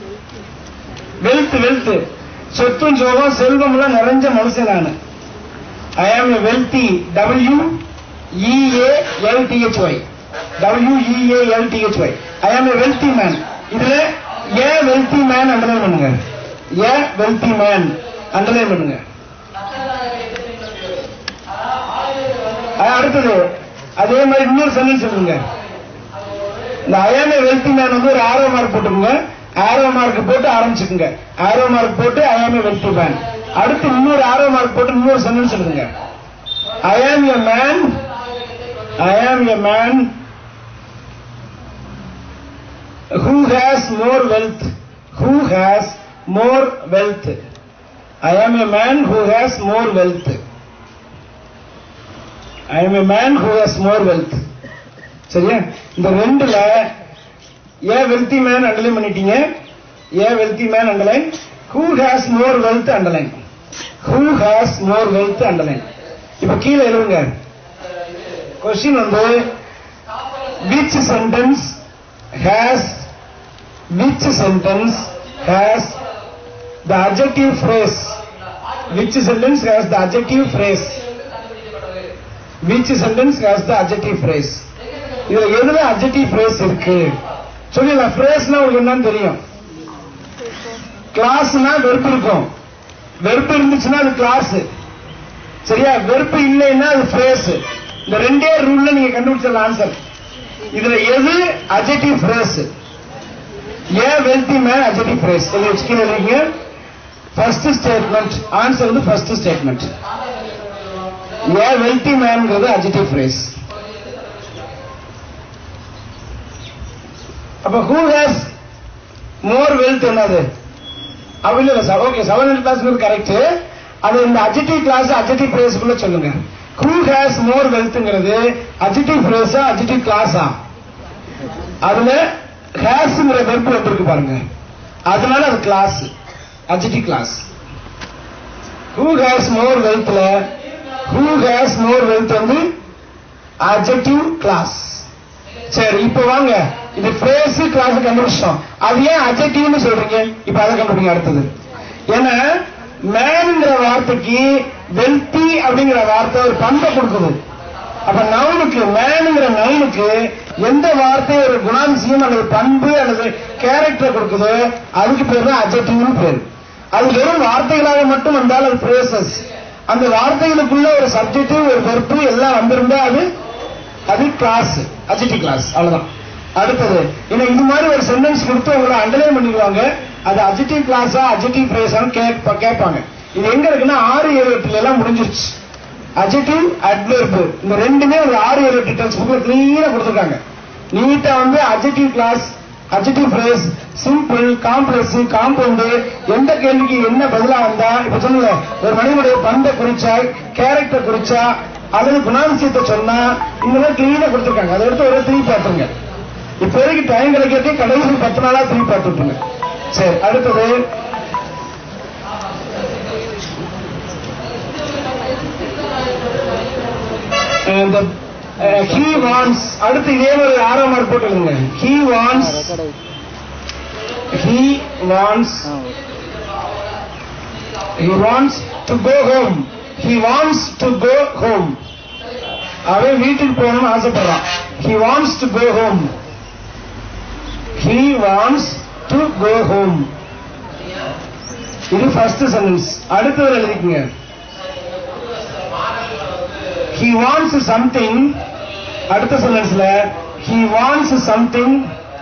wealth wealth சொத்தும் சோகம் செல்வம்லாம் நிறைஞ்ச மனுஷன் நான் I am a wealthy W EA LTHY W EA LTHY I am a wealthy man இதுல ஏ வெல்தி மேன் அண்டர்லைன் பண்ணுங்க ஏ வெல்தி மேன் அண்டர்லைன் பண்ணுங்க அடுத்தது அதே மாதிரி இன்னொரு சென்டென்ஸ் சொல்லுங்க இந்த ஐஎம்ஏ வெல்தி மேன் வந்து ஒரு ஆரோ மார்க் போட்டுக்கோங்க ஆரோ மார்க் போட்டு ஆரம்பிச்சுக்குங்க ஆரோ மார்க் போட்டு ஐஎம்ஏ வெல்தி மேன் அடுத்து இன்னொரு ஆரோ மார்க் போட்டு இன்னொரு சென்டென்ஸ் சொல்லுங்க ஐ am a man I am a man who has more wealth who has more wealth i am a man who has more wealth i am a man who has more wealth சரியா இந்த ரெண்டுல ஏ wealthy man underline பண்ணிட்டீங்க a wealthy man underline who has more wealth underline who has more wealth underline இப்ப கீழே எழுதுங்க question வந்து which sentence has which sentence has the adjective phrase which sentence has the adjective phrase which sentence has the adjective phrase இதுல எதுல adjective phrase இருக்கு சொல்லிடலாம் phrase-னா உங்களுக்கு என்னன்னு தெரியும் கிளாஸ்னா வெறுப்பு இருக்கும் வெறுப்பு இருந்துச்சுன்னா அது கிளாஸ் சரியா வெறுப்பு இல்லைன்னா அது phrase இந்த ரெண்டே ரூல்ல நீங்க கண்டுபிடிச்சல ஆன்சர் இதுல எது adjective phrase ஏன் வெல்தி மேன் அஜெக்டிவ் ஃப்ரேஸ் கீழே எழுதிங்க ஃபர்ஸ்ட் ஸ்டேட்மெண்ட் ஆன்சர் வந்து ஃபர்ஸ்ட் ஸ்டேட்மெண்ட் ஏன் வெல்தி மேன்ங்கிறது அஜெக்டிவ் ஃப்ரேஸ் அப்ப ஹூ ஹேஸ் மோர் வெல்த் என்னது அப்படி இல்ல sir okay seven clause correct அது இந்த அஜெக்டிவ் கிளாஸ் அஜெக்டிவ் ஃப்ரேஸ்க்குள்ள சொல்லுங்க ஹூ ஹேஸ் மோர் வெல்த்ங்கிறது அஜெக்டிவ் ஃப்ரேஸா அஜெக்டிவ் கிளாஸா அதுல ஹேஸ்ங்கிற வெறுப்பு வந்திருக்கு பாருங்க அதனால அது clause adjective clause who has more வெல்த்ல ஹூ ஹேஸ் மோர் வெல்த் வந்து அஜெக்டிவ் கிளாஸ் சரி இப்போ வாங்க இது ஃப்ரேஸ் கிளாஸ் கண்டுபிடிச்சோம் அது ஏன் அஜெக்டிவ்னு சொல்றீங்க இப்ப அதை கண்டுபிடிங்க அடுத்தது ஏன்னா மேன்ங்கிற வார்த்தைக்கு வெல்த்தி அப்படிங்கிற வார்த்தை ஒரு பண்பை கொடுக்குது அப்ப நவுனுக்கு மேனுங்கிற நவுனுக்கு எந்த வார்த்தை ஒரு குணாம்சியம் அல்லது பண்பு அல்லது கேரக்டர் கொடுக்குதோ அதுக்கு பேர் தான் அஜெக்டிவ்னு பேர் அது வெறும் வார்த்தைகளாக மட்டும் வந்தால் அது பிரேசஸ் அந்த வார்த்தைகளுக்குள்ள ஒரு சப்ஜெக்டிவ் ஒரு வெறுப்பு எல்லாம் வந்திருந்தா அது அது கிளாஸ் அஜெக்டிவ் கிளாஸ் அவ்வளவுதான் அடுத்தது இன்னும் இது மாதிரி ஒரு சென்டென்ஸ் கொடுத்து உங்களை அண்டர்லைன் பண்ணிடுவாங்க அது அஜெக்டிவ் கிளாஸா அஜெக்டிவ் பிரேஸான்னு கேட்பாங்க இது எங்க இருக்குன்னா ஆறு ஏழு எட்டுல எல்லாம் முடிஞ்சிருச்சு அஜெக்டிவ் அட்வெர்ப் இந்த ரெண்டுமே ஒரு ஆறு ஏழு எட்டு டெக்ஸ்ட் புக்ல கிளீனா கொடுத்துருக்காங்க நீட்டா வந்து adjective clause adjective phrase simple complex compound எந்த கேள்விக்கு என்ன பதிலா வந்தா இப்ப சொன்னல ஒரு மனிதனுடைய பண்பை குறிச்சா கேரக்டர் குறிச்சா அல்லது குணாம்சியத்தை சொன்னா இந்த மாதிரி கிளீனா கொடுத்துருக்காங்க அதை எடுத்து ஒரு திருப்பி பார்த்துருங்க இப்ப வரைக்கும் டைம் கிடைக்கிறதே கடைசி பத்து நாளா திருப்பி பார்த்துட்டுங்க சரி அடுத்தது இந்த ஹீ வான்ஸ் அடுத்து இதே ஒரு ஆறாம் மார்க் போட்டுருங்க he wants he wants he wants to go home he wants to go home அவன் வீட்டுக்கு போகணும்னு ஆசைப்படுறான் he wants to go home he wants to go home இது ஃபர்ஸ்ட் சென்டென்ஸ் அடுத்தது எழுதிக்கங்க ஹி வாண்ட்ஸ் சம்திங் அடுத்த சென்டென்ஸ்ல he wants something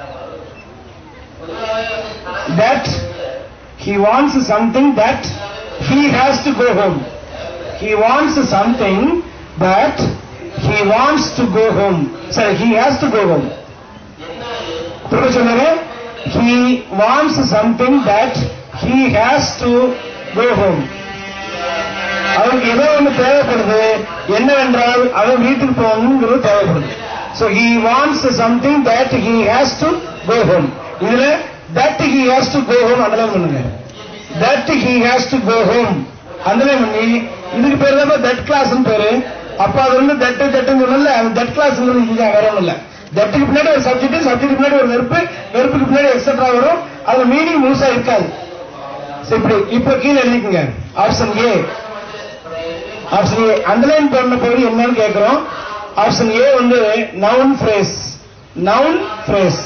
that he wants something that he has to go home he wants something that he wants to go home சரி he has to go home திரும்ப சொன்னாரு he wants something that he has to go home அவனுக்கு ஏதோ ஒண்ணு தேவைப்படுது என்னவென்றால் அவன் வீட்டுக்கு போகணுங்கிறது தேவைப்படுது so he wants something that he has to go home இதுல that he has to go home underline பண்ணுங்க that he has to go home underline பண்ணி இதுக்கு பேர் தான் தட் கிளாஸ் பேரு அப்ப அது வந்து தட்டு தட்டுன்னு சொன்னல அது தட் கிளாஸ் இதுதான் வேற ஒண்ணும் இல்ல தட்டுக்கு பின்னாடி ஒரு சப்ஜெக்ட் சப்ஜெக்ட் பின்னாடி ஒரு வெறுப்பு வெறுப்புக்கு பின்னாடி எக்ஸெட்ரா வரும் அது மீனிங் முழுசா இருக்காது சரி, இப்படி இப்ப கீழே எழுதிக்கங்க option A option A underline பண்ண பகுதி என்னன்னு கேட்கிறோம் ஆப்ஷன் ஏ வந்து noun phrase noun phrase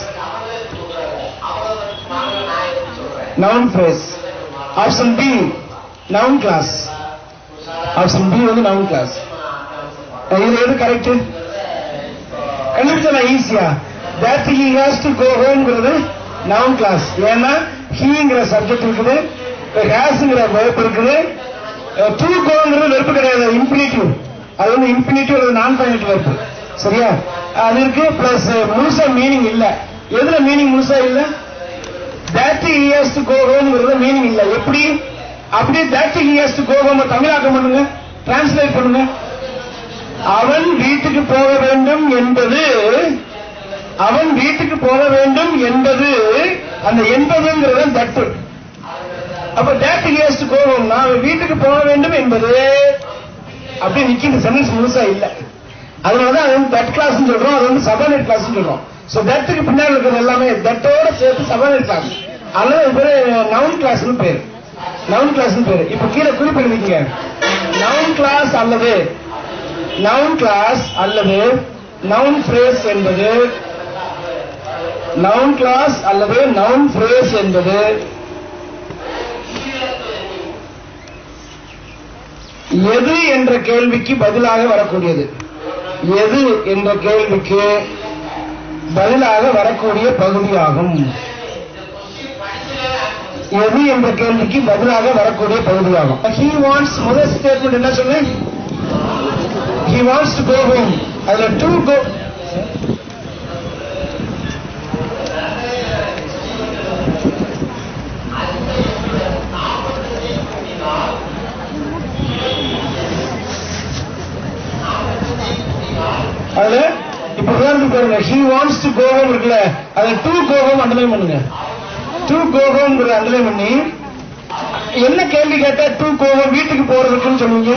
noun phrase option B noun clause option B வந்து நவுன் கிளாஸ் இது எது கரெக்ட் கண்டுபிடிச்சா ஈஸியா that he has to go ஹோம்ங்கிறது நவுன் கிளாஸ் ஏன்னா ஹீங்கிற சப்ஜெக்ட் இருக்குது ஹேஸ்ங்கிற verb இருக்குது டு கோங்கிறது வெறுப்பு கிடையாது இன்ஃபினிட்டிவ் அது வந்து இன்ஃபினிட்டிவ் அல்லது நான் ஃபைனிட் வெறுப்பு சரியா அது இருக்கு பிளஸ் முழுசா மீனிங் இல்ல எதுல மீனிங் முழுசா இல்ல that he has to go ஹோம்ங்கிறது மீனிங் இல்ல எப்படி அப்படியே that he has to go home தமிழாக்கம் பண்ணுங்க டிரான்ஸ்லேட் பண்ணுங்க அவன் வீட்டுக்கு போக வேண்டும் என்பது அவன் வீட்டுக்கு போக வேண்டும் என்பது அந்த என்பதுங்கிறது தட்டு அப்ப that he has to go home னா, அவன் வீட்டுக்கு போக வேண்டும் என்பது அப்படி நிக்கி இந்த சென்டென்ஸ் முழுசா இல்ல அதனாலதான் அது வந்து தட் கிளாஸ் சொல்றோம் அது வந்து சபானேட் கிளாஸ் சொல்றோம் சோ தட்டுக்கு பின்னாடி இருக்கிறது எல்லாமே தட்டோட சேர்த்து சபானேட் கிளாஸ் அல்லது அது பேரு நவுன் கிளாஸ்னு பேரு நவுன் கிளாஸ்னு பேரு இப்ப கீழே குறிப்பிடுவீங்க நவுன் கிளாஸ் அல்லது நவுன் கிளாஸ் அல்லது நவுன் ஃப்ரேஸ் என்பது நவுன் கிளாஸ் அல்லது நவுன் ஃப்ரேஸ் என்பது எது என்ற கேள்விக்கு பதிலாக வரக்கூடியது எது என்ற கேள்விக்கு பதிலாக வரக்கூடிய பகுதியாகும் எது என்ற கேள்விக்கு பதிலாக வரக்கூடிய பகுதியாகும் ஹி வாண்ட்ஸ் முதல் ஸ்டேட்மெண்ட் என்ன சொல்லு he wants to go home அதுல டு கோ அதுல இப்ப உதாரணத்துக்கு பாருங்க he wants to go home இருக்குல்ல அதுல டு கோ ஹோம் அண்டர்லைன் பண்ணுங்க டு கோ ஹோம் அண்டர்லைன் பண்ணி என்ன கேள்வி கேட்டா டு கோ ஹோம் வீட்டுக்கு போறதுக்குன்னு சொல்லுவீங்க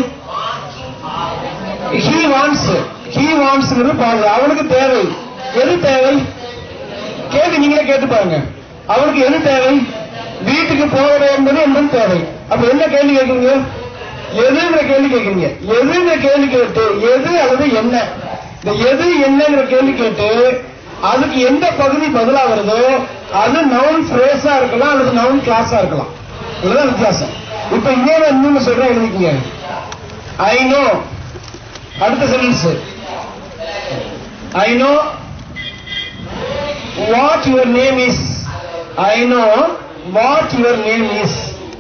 ஹி வாண்ட்ஸ் ஹி வாண்ட்ஸ்ங்கிறது பாருங்க அவனுக்கு தேவை எது தேவை கேள்வி நீங்களே கேட்டு பாருங்க அவனுக்கு எது தேவை வீட்டுக்கு போக வேண்டும் என்பது தேவை அப்ப என்ன கேள்வி கேட்குறீங்க எதுங்கிற கேள்வி கேட்குறீங்க எதுங்கிற கேள்வி கேட்டு எது அல்லது என்ன இந்த எது என்னங்கிற கேள்வி கேட்டு அதுக்கு எந்த பகுதி பதிலா வருதோ அது நவுன் ஃப்ரேஸா இருக்கலாம் அல்லது நவுன் கிளாஸா இருக்கலாம் இதுதான் வித்தியாசம் இப்ப இதே நான் இன்னொன்னு சொல்றேன் எழுதிக்கங்க ஐ நோ அடுத்த sentence I know what your name is I know what your name is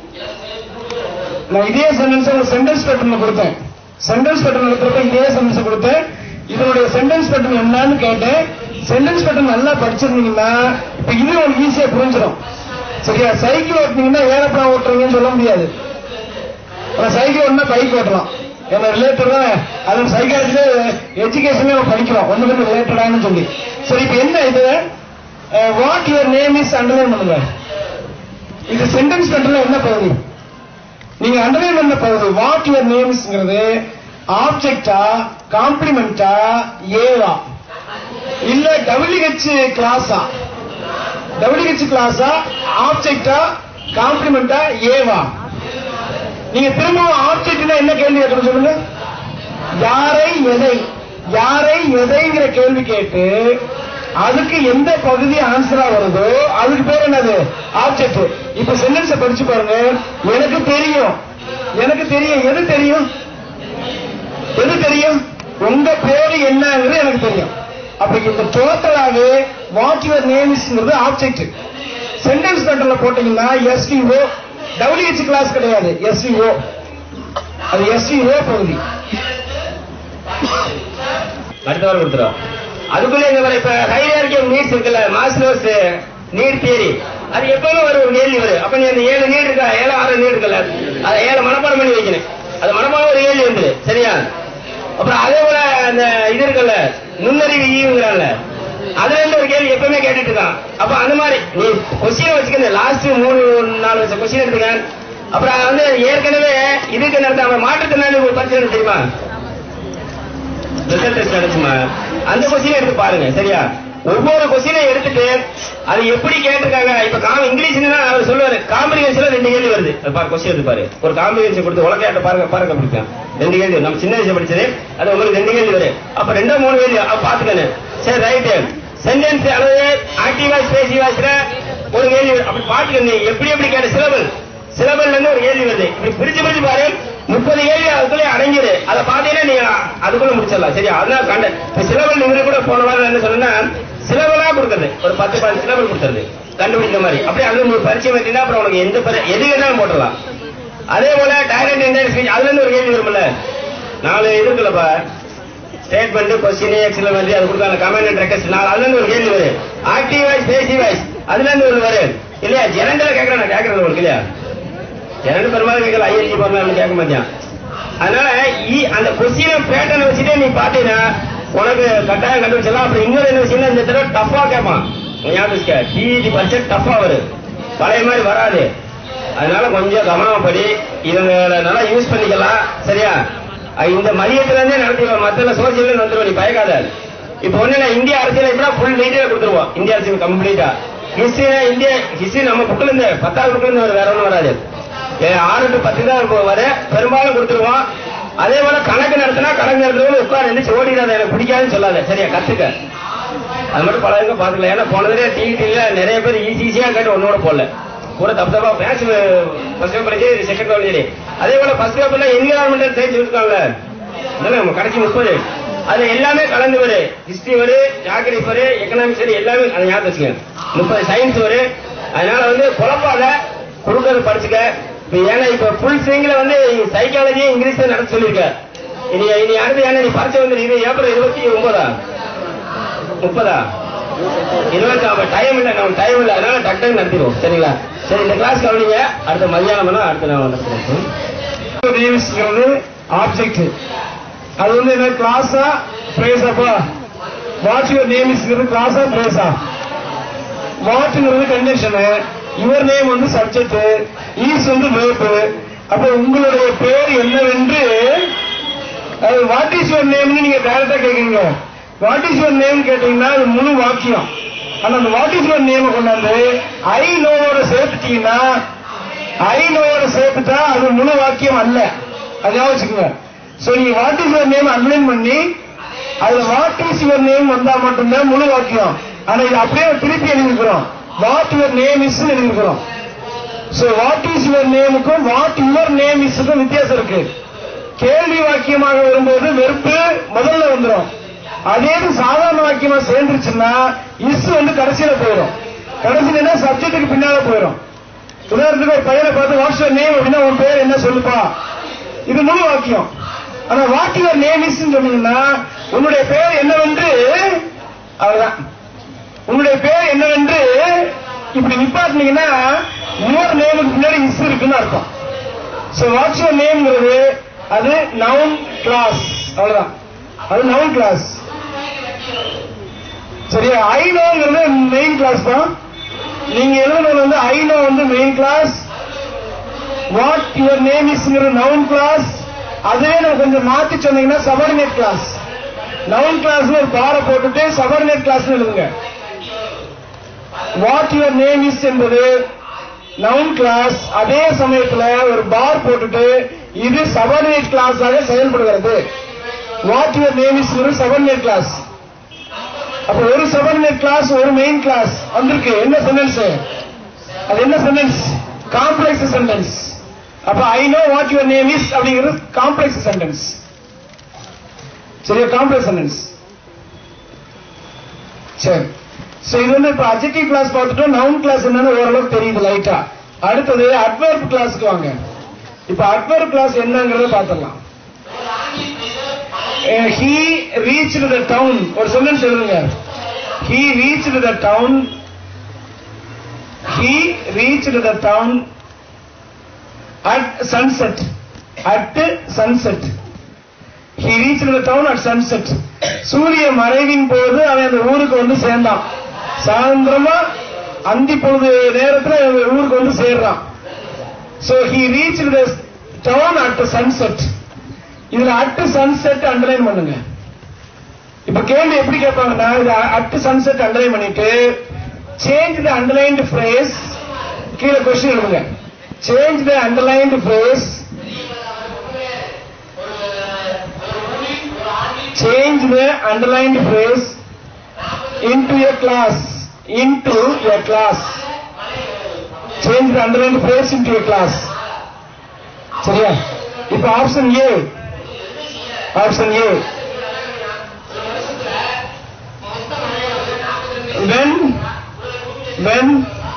நான் இதே சென்டென்ஸ் ஒரு சென்டென்ஸ் பேட்டர்ன் கொடுத்தேன் சென்டென்ஸ் பேட்டர்ன் எடுக்கிறப்ப இதே சென்டென்ஸ் கொடுத்தேன் இதனுடைய சென்டென்ஸ் பேட்டர்ன் என்னன்னு கேட்டேன் சென்டென்ஸ் பேட்டர்ன் நல்லா படிச்சிருந்தீங்கன்னா இப்ப இது உங்களுக்கு ஈஸியா புரிஞ்சிடும் சரியா சைக்கிள் ஓட்டுனீங்கன்னா ஏரோப்ளான் ஓட்டுறீங்கன்னு சொல்ல முடியாது ஆனா சைக்கிள் ஓட்டினா பைக் ஓட்டலாம் என்ன ரிலேட்டடா அது சைக்காலஜில எஜுகேஷனே படிக்கிறோம் ஒண்ணு கொஞ்சம் ரிலேட்டடான்னு சொல்லி சரி இப்ப என்ன இது what your name is underline பண்ணுங்க இது சென்டென்ஸ் பேட்டர்ல என்ன பகுதி நீங்க அண்டர்லைன் பண்ண பகுதி வாட் யுவர் நேம்ஸ்ங்கிறது ஆப்ஜெக்டா காம்ப்ளிமெண்டா ஏவா இல்ல டபிள்யூஹெச் கிளாஸா டபிள்யூஹெச் கிளாஸா ஆப்ஜெக்டா காம்ப்ளிமெண்டா ஏவா நீங்க திரும்பவும் ஆப்ஜெக்ட்னா என்ன கேள்வி கேட்கணும் சொல்லுங்க யாரை எதை யாரை எதைங்கிற கேள்வி கேட்டு அதுக்கு எந்த பகுதி ஆன்சரா வருதோ அதுக்கு பேர் என்னது ஆப்ஜெக்ட் இப்ப சென்டென்ஸ் படிச்சு பாருங்க எனக்கு தெரியும் எனக்கு தெரியும் எது தெரியும் எது தெரியும் உங்க பேரு என்னங்கிறது எனக்கு தெரியும் அப்ப இந்த டோட்டலாவே வாட் யுவர் நேம் இஸ்ங்கிறது ஆப்ஜெக்ட் சென்டென்ஸ் பேட்டர்ல போட்டீங்கன்னா எஸ்விஓ டபிள்யூஹெச் கிளாஸ் கிடையாது எஸ்விஓ அது எஸ்விஓ பகுதி அடுத்த வாரம் கொடுத்துரும் அதுக்குள்ள இந்த மாதிரி இப்ப ஹைரார்கி நீட்ஸ் இருக்குல்ல மாஸ்லோஸ் நீட் தியரி அது எப்பவுமே ஒரு ஒரு கேள்வி வரும் அப்ப நீ அந்த ஏழு நீட் இருக்கா ஏழு ஆறு நீட் இருக்குல்ல அதை ஏழு மனப்பாடம் பண்ணி வைக்கணும் அது மனப்பாடம் ஒரு கேள்வி வந்து சரியா அப்புறம் அதே போல அந்த இது இருக்குல்ல நுண்ணறிவு ஈவுங்கிறான்ல அதுல இருந்து ஒரு கேள்வி எப்பவுமே கேட்டுட்டு இருக்கான் அப்ப அந்த மாதிரி நீ கொஸ்டின் வச்சுக்க லாஸ்ட் மூணு நாலு வருஷம் கொஸ்டின் எடுத்துக்க அப்புறம் வந்து ஏற்கனவே இதுக்கு நடத்த அவன் மாற்றுத்திறனாளி ஒரு பரிசு தெரியுமா ரிசல்ட் டெஸ்ட் நடக்குமா அந்த கொஸ்டினை எடுத்து பாருங்க சரியா ஒவ்வொரு கொஸ்டினை எடுத்துட்டு அது எப்படி கேட்டிருக்காங்க இப்ப காம் இங்கிலீஷ்னா அவர் சொல்லுவாரு காம்பிரிகேஷன்ல ரெண்டு கேள்வி வருது அது பாரு கொஸ்டின் எடுத்து பாரு ஒரு காம்பிரிகேஷன் கொடுத்து உலகையாட்ட பாருங்க பாருங்க பிடிக்கும் ரெண்டு கேள்வி வரும். நம்ம சின்ன விஷயம் படிச்சது அது உங்களுக்கு ரெண்டு கேள்வி வரும் அப்ப ரெண்டோ மூணு கேள்வி அப்ப பாத்துக்கணும் சரி ரைட்டு சென்டென்ஸ் அல்லது ஆக்டிவ் வாய்ஸ் பேசி வாய்ஸ்ல ஒரு கேள்வி வரும். அப்படி பாத்துக்கணும் எப்படி எப்படி கேட்ட சிலபல் சிலபல்ல இருந்து ஒரு கேள்வி வருது இப்படி பிரிச்சு பிரிச்சு பாரு முப்பது கேள்வி அதுக்குள்ளே அடங்கிடு அதை பாத்தீங்கன்னா நீங்க அதுக்குள்ள முடிச்சிடலாம் சரியா அதனால கண்ட இப்ப சிலபல் நீங்க கூட போன வாரம் என்ன சொன்னா சிலபலா கொடுக்கறது ஒரு பத்து பதினஞ்சு சிலபல் கொடுக்கறது கண்டுபிடிக்கிற மாதிரி அப்படியே அது உங்களுக்கு பரிச்சயம் வைத்தீங்கன்னா அப்புறம் உனக்கு எந்த பரி- எது வேணாலும் போட்டலாம் அதே போல டைரக்ட் இன்டர்நெட் ஸ்பீச் அதுல இருந்து ஒரு கேள்வி வரும்ல நாலு இது இருக்குல்லப்பா ஸ்டேட்மெண்ட் கொஸ்டின் எக்ஸலமெண்ட் அது கொடுத்தாங்க கமெண்ட் அண்ட் ரெக்வஸ்ட் நாலு அதுல இருந்து ஒரு கேள்வி வரும் ஆக்டிவ் வாய்ஸ் பேசி வாய்ஸ் அதுல இருந்து ஒரு வரும் இல்லையா ஜெரண்டல கேட்கறேன் நான் கேட்கறது உங்களுக்கு இல்லையா ஜெரண்ட் பெரும்பாலும் கேட்கல ஐஎன்ஜி பண்ணலாம் கேட்க மாட்டேன் அதனால ஈ- அந்த கொஸ்டினை பேட்டர்ன் வச்சுட்டே நீ பாத்தீங்கன்னா உனக்கு கட்டாயம் கண்டுபிடிச்சலாம் அப்புறம் இன்னொரு என்ன விஷயம் இந்த தடவை டஃபா கேட்பான் ஞாபகம் டிஇடி பரிச்சை டஃபா வரும் பழைய மாதிரி வராது அதனால கொஞ்சம் கவனம் படி இதை நல்லா யூஸ் பண்ணிக்கலாம் சரியா அஹ் இந்த மதியத்துல இருந்தே நடத்திடுவோம் மத்த சோசியல் வந்துருவோம் நீ பயக்காத இப்ப ஒண்ணு இல்ல இந்திய அரசியல் எப்படின்னா ஃபுல் டீட்டெயில் கொடுத்துருவோம் இந்திய அரசியல் கம்ப்ளீட்டா ஹிஸ்டரி இந்திய ஹிஸ்டரி நம்ம புக்ல இருந்து பத்தாவது புக்ல இருந்து வரும், வேற ஒண்ணும் வராது ஏ, ஆறு டு பத்து தான் இருக்கும் வர பெரும்பாலும் கொடுத்துருவோம் அதே போல கணக்கு நடத்தினா கணக்கு நடத்துறவங்க உட்கார் எந்திரிச்சு ஓடிடாத எனக்கு பிடிக்காதுன்னு சொல்லாத சரியா கத்துக்க அது மட்டும் பழகுங்க பாத்துக்கலாம் ஏன்னா போனதுலேயே டிவிடில நிறைய பேர் ஈஸி ஈஸியா கேட்டு ஒன்னோட போடல கூட தப்பு தப்பா மேட்ச் ஃபர்ஸ்ட் பேப்பர் படிச்சு செகண்ட் பேப்பர் சரி அதே போல ஃபர்ஸ்ட் பேப்பர்ல என்விரான்மெண்டல் சயின்ஸ் இருக்காங்கல்ல இதெல்லாம் நம்ம கடைசி முப்பது அது எல்லாமே கலந்து வரும் ஹிஸ்டரி வரும் ஜாகிரபி வரும் எக்கனாமிக்ஸ் வரும் எல்லாமே அதை ஞாபகம் வச்சுக்க முப்பது சயின்ஸ் வரும் அதனால வந்து குழப்பாத கொடுக்கறது படிச்சுக்க இப்ப ஏன்னா இப்ப ஃபுல் ஸ்விங்ல வந்து சைக்காலஜி இங்கிலீஷ் தான் நடத்த சொல்லியிருக்க இனி இனி அடுத்து ஏன்னா நீ பரிச்சை வந்து இது ஏப்ரல் இருபத்தி ஒன்பதா முப்பதா இருபத்தி ஆமா டைம் இல்ல நம்ம டைம் இல்ல அதனால டக்கு நடத்திடுவோம் சரிங்களா சரி இந்த கிளாஸ் கவனிங்க அடுத்த மதியானம் வேணா அடுத்து நான் வந்து நேம்ஸ்ங்கிறது ஆப்ஜெக்ட் அது வந்து என்ன கிளாஸா பிரேஸாப்பா வாட்ச் யுவர் நேம் இஸ்ங்கிறது கிளாஸா பிரேஸா வாட்ங்கிறது கண்டிஷனு யுவர் நேம் வந்து சப்ஜெக்ட் ஈஸ் வந்து வேர்பு அப்ப உங்களுடைய பேர் என்னவென்று வாட் இஸ் யுவர் நேம்னு நீங்க டைரக்டா கேக்குறீங்க வாட் இஸ் யுவர் நேம் கேட்டீங்கன்னா அது முழு வாக்கியம் ஆனா அந்த வாட் இஸ் யுவர் நேம் கொண்டாந்து ஐ நோவோட சேர்த்துட்டீங்கன்னா ஐ நோயோட சேர்த்துட்டா அது முழு வாக்கியம் அல்ல அதான் வச்சுக்கோங்க சோ நீங்க what is your name underline பண்ணி அதுல வாட் இஸ் யுவர் நேம் வந்தா மட்டும்தான் முழு வாக்கியம் ஆனா இது அப்படியே திருப்பி எழுதிக்கிறோம் வாட் யுவர் நேம் இஸ் எழுதிக்கிறோம் சோ வாட் இஸ் யுவர் நேமுக்கும் வாட் யுவர் நேம் இஸ்க்கும் வித்தியாசம் இருக்கு கேள்வி வாக்கியமாக வரும்போது வெறுப்பு முதல்ல வந்துடும் அதே இது சாதாரண வாக்கியமா சேர்ந்துருச்சுன்னா இஸ் வந்து கடைசியில போயிடும் கடைசியில சப்ஜெக்ட்டுக்கு பின்னால போயிடும் உதாரணத்துக்கு ஒரு பையனை பார்த்து வாட்ஸ் யுவர் நேம் அப்படின்னா உன் பேர் என்ன சொல்லுப்பா இது முழு வாக்கியம் ஆனா வாட் யுவர் நேம் இஸ் சொன்னீங்கன்னா உன்னுடைய பேர் என்னவென்று அவ்வளவுதான் உன்னுடைய பேர் என்னவென்று இப்படி நிப்பாட்டினீங்கன்னா யுவர் நேமுக்கு பின்னாடி இஸ் இருக்குன்னு அர்த்தம் சோ வாட்ஸ் யுவர் நேம்ங்கிறது அது நவுன் கிளாஸ் அவ்வளவுதான் அது நவுன் கிளாஸ் சரியா ஐநோங்கிறது மெயின் கிளாஸ் தான் நீங்க எழுதுனது வந்து ஐநோ வந்து main clause what your name இஸ்ங்கிற நவுன் கிளாஸ் அதே நம்ம கொஞ்சம் மாத்தி சொன்னீங்கன்னா சபார்டினேட் கிளாஸ் நவுன் கிளாஸ் ஒரு பாரை போட்டுட்டு சபார்டினேட் கிளாஸ் எழுதுங்க வாட் யுவர் நேம் இஸ் என்பது நவுன் கிளாஸ் அதே சமயத்துல ஒரு பார் போட்டுட்டு இது சபார்டினேட் கிளாஸ் ஆக செயல்படுகிறது வாட் யுவர் நேம் இஸ் ஒரு சபார்டினேட் கிளாஸ் அப்ப ஒரு சபார்டினேட் கிளாஸ் ஒரு மெயின் கிளாஸ் வந்திருக்கு என்ன சென்டென்ஸ் அது என்ன சென்டென்ஸ் காம்ப்ளெக்ஸ் சென்டென்ஸ் அப்ப I know what your name is அப்படிங்கிறது காம்ப்ளெக்ஸ் சென்டென்ஸ் சரியா காம்ப்ளெக்ஸ் சென்டென்ஸ் சரி சோ இது வந்து இப்ப அஜெக்டிவ் கிளாஸ் பார்த்துட்டோம் நவுன் கிளாஸ் என்னன்னு ஓரளவுக்கு தெரியுது லைட்டா அடுத்தது அட்வர்ப் கிளாஸ்க்கு வாங்க இப்ப அட்வர்ப் கிளாஸ் என்னங்கறத பார்த்துடலாம் ஹி ரீச் த டவுன் ஒரு சென்டென்ஸ் எழுதுங்க he reach the town he reach the town at sunset at sunset he reach the town at sunset சூரிய மறைவின் போது அவன் அந்த ஊருக்கு வந்து சேர்ந்தான் சாயந்திரமா அந்தி பொழுது நேரத்துல அவன் ஊருக்கு வந்து சேர்றான் so he reach the town at sunset இதுல அட் சன்செட் அண்டர்லைன் பண்ணுங்க இப்ப கேள்வி எப்படி கேட்பாங்கன்னா இது அட் சன்செட் அண்டர்லைன் பண்ணிட்டு சேஞ்ச் த அண்டர்லைன்டு ஃப்ரேஸ் கீழே கொஸ்டின் எழுதுங்க change the underlined phrase change the underlined phrase into a class into a class change the underlined phrase into a class சரியா இப்ப option A option A when when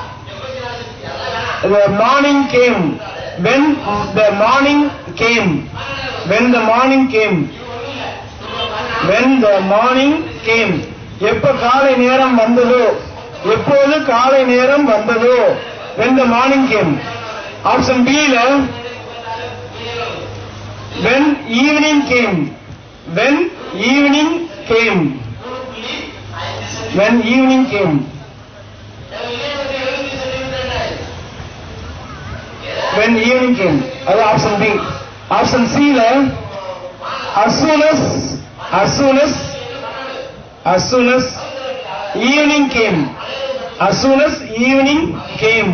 the morning came when the morning came when the morning came when the morning came எப்ப காலை நேரம் வந்ததோ எப்போது காலை நேரம் வந்ததோ when the morning came option B ல when evening came when evening came when evening came when evening came அது ஆப்ஷன் B ஆப்ஷன் C ல as soon as as soon as as soon as evening came as soon as evening came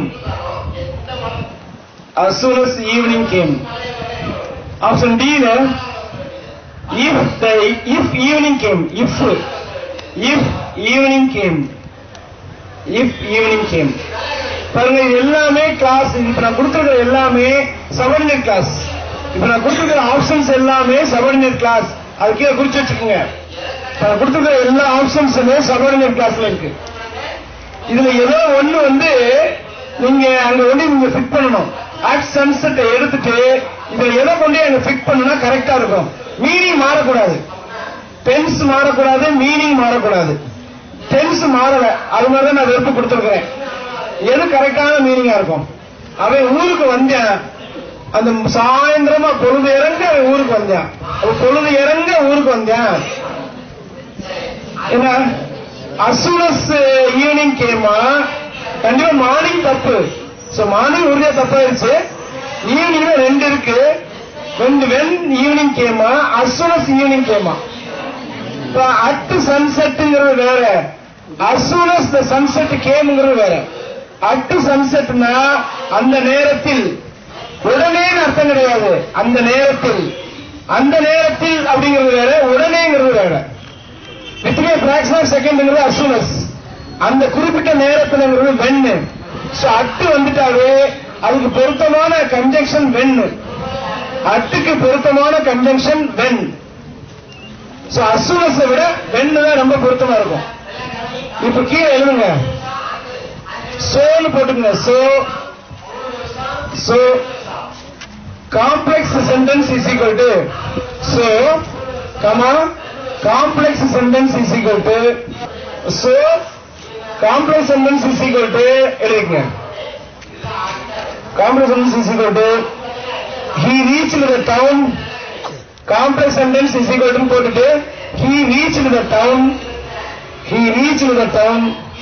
as soon as evening came option D ல if the if evening came if if evening came if evening came பாருங்க இது எல்லாமே class இப்ப நான் கொடுத்துருக்கிற எல்லாமே subordinate clause இப்ப நான் கொடுத்துருக்கிற ஆப்ஷன்ஸ் எல்லாமே சபார்டினேட் கிளாஸ் அது கீழே குறிச்சு வச்சுக்கோங்க இப்ப நான் கொடுத்துருக்கிற எல்லா ஆப்ஷன்ஸுமே சபார்டினேட் கிளாஸ்ல இருக்கு இதுல ஏதோ ஒண்ணு வந்து நீங்க அங்க வந்து நீங்க ஃபிட் பண்ணணும் அட் சன்செட்டை எடுத்துட்டு இதுல எதை கொண்டு அங்க ஃபிட் பண்ணுனா கரெக்டா இருக்கும் மீனிங் மாறக்கூடாது டென்ஸ் மாறக்கூடாது மீனிங் மாறக்கூடாது டென்ஸ் மாறல அது மாதிரி தான் நான் வெறுப்பு கொடுத்துருக்கிறேன் எது கரெக்டான மீனிங்கா இருக்கும் அவன் ஊருக்கு வந்தேன் அந்த சாயந்தரமா பொழுது இறங்க அவன் ஊருக்கு வந்தேன் அவன் பொழுது இறங்க ஊருக்கு வந்தேன் என்ன அசுனஸ் ஈவினிங் கேமா கண்டிப்பா மார்னிங் தப்பு சோ மார்னிங் உறுதியா தப்பாயிருச்சு ஈவினிங்ல ரெண்டு இருக்கு ரெண்டு வென் ஈவினிங் கேமா அசுனஸ் ஈவினிங் கேமா இப்ப அட் சன்செட்டுங்கிறது வேற அசுனஸ் த சன்செட் கேம்ங்கிறது வேற அட் சன்செட்னா அந்த நேரத்தில் உடனே அர்த்தம் கிடையாது அந்த நேரத்தில் அந்த நேரத்தில் அப்படிங்கிறது வேற உடனேங்கிறது வேற வித்தின் பிராக்ஷன் ஆஃப் செகண்ட்ங்கிறது அசுனஸ் அந்த குறிப்பிட்ட நேரத்தில்ங்கிறது வெண்ணு சோ அட்டு வந்துட்டாவே அதுக்கு பொருத்தமான கன்ஜெக்ஷன் வெண்ணு அட்டுக்கு பொருத்தமான கன்ஜெக்ஷன் வென் சோ அசுனஸை விட வெண்ணு தான் ரொம்ப பொருத்தமா இருக்கும் இப்ப கீழே எழுதுங்க சோன்னு போட்டுங்க so so complex sentence is equal to so comma complex sentence is equal to so complex sentence is equal to எழுதிக்கங்க complex sentence is equal to he reached the town complex sentence is equal to போட்டுட்டு he reached the town he reached the town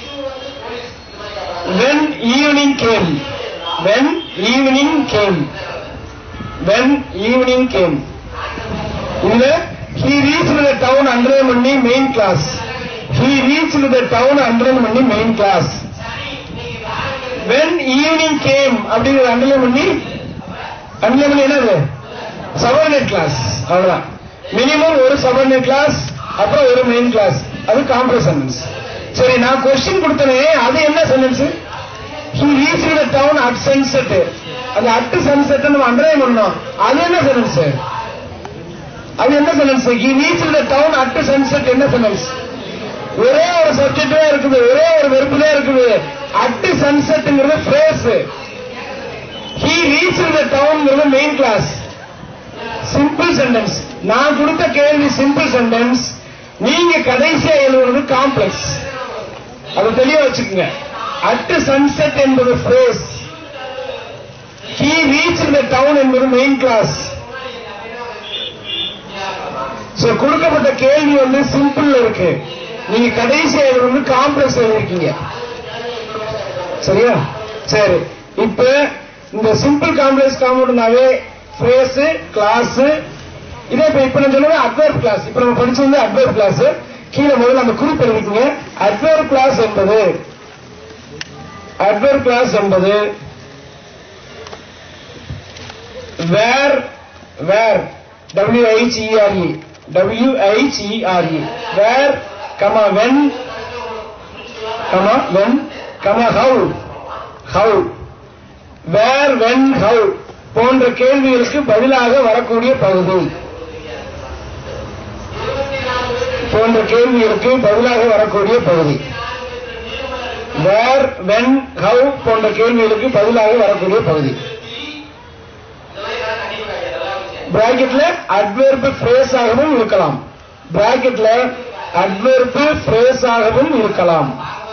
when evening came when evening came when evening came இதுல he reached the town underline பண்ணி main clause he reached the town underline பண்ணி main clause when evening came அப்படிங்கிற underline பண்ணி underline பண்ணி என்னது subordinate clause அவ்வளவுதான் minimum ஒரு subordinate clause அப்புறம் ஒரு மெயின் கிளாஸ் அது காம்ப்ளெக்ஸ் சென்டென்ஸ் சரி நான் கொஸ்டின் கொடுத்தனே அது என்ன sentence he reach the town at sunset அந்த அட் சன்செட் நம்ம அண்டர்லைன் பண்ணோம் அது என்ன சென்டென்ஸ் அது என்ன sentence he reach the town at sunset என்ன சென்டென்ஸ் ஒரே ஒரு சப்ஜெக்ட் தான் இருக்குது ஒரே ஒரு வெறுப்பு தான் இருக்குது அட் சன்செட்ங்கிறது ஃப்ரேஸ் ஹி ரீச் த டவுன்ங்கிறது மெயின் கிளாஸ் சிம்பிள் சென்டென்ஸ் நான் கொடுத்த கேள்வி சிம்பிள் சென்டென்ஸ் நீங்க கடைசியா எழுதுறது காம்ப்ளெக்ஸ் அதை தெளிவா வச்சுக்கோங்க அட் சன்செட் என்பது phrase he reach the town என்பது மெயின் கிளாஸ் சோ கொடுக்கப்பட்ட கேள்வி வந்து சிம்பிள் இருக்கு நீங்க கடைசியா எழுதுறது காம்ப்ளெக்ஸ் எழுதிருக்கீங்க சரியா சரி இப்ப இந்த சிம்பிள் காம்ப்ளெக்ஸ் காம்பவுண்ட்னாவே ஃப்ரேஸ் கிளாஸ் இதே இப்ப இப்ப நான் சொன்னது அட்வர்ப் கிளாஸ் இப்ப நம்ம படிச்சது வந்து அட்வர்ப் கிளாஸ் கீழே முதல்ல அந்த குறிப்பு எழுதிக்கங்க அட்வர்ப் கிளாஸ் என்பது அட்வர்ப் கிளாஸ் என்பது where where W I C E R E W I C E R E where comma when comma when comma how how where when how போன்ற கேள்விகளுக்கு பதிலாக வரக்கூடிய பகுதி போன்ற கேள்விகளுக்கு பதிலாக வரக்கூடிய பகுதி வேர் வென் ஹவு போன்ற கேள்விகளுக்கு பதிலாக வரக்கூடிய பகுதி பிராக்கெட்ல அட்வெர்பு ஃப்ரேஸ் ஆகவும் இருக்கலாம் பிராக்கெட்ல அட்வெர்பு ஃப்ரேஸ் ஆகவும் இருக்கலாம்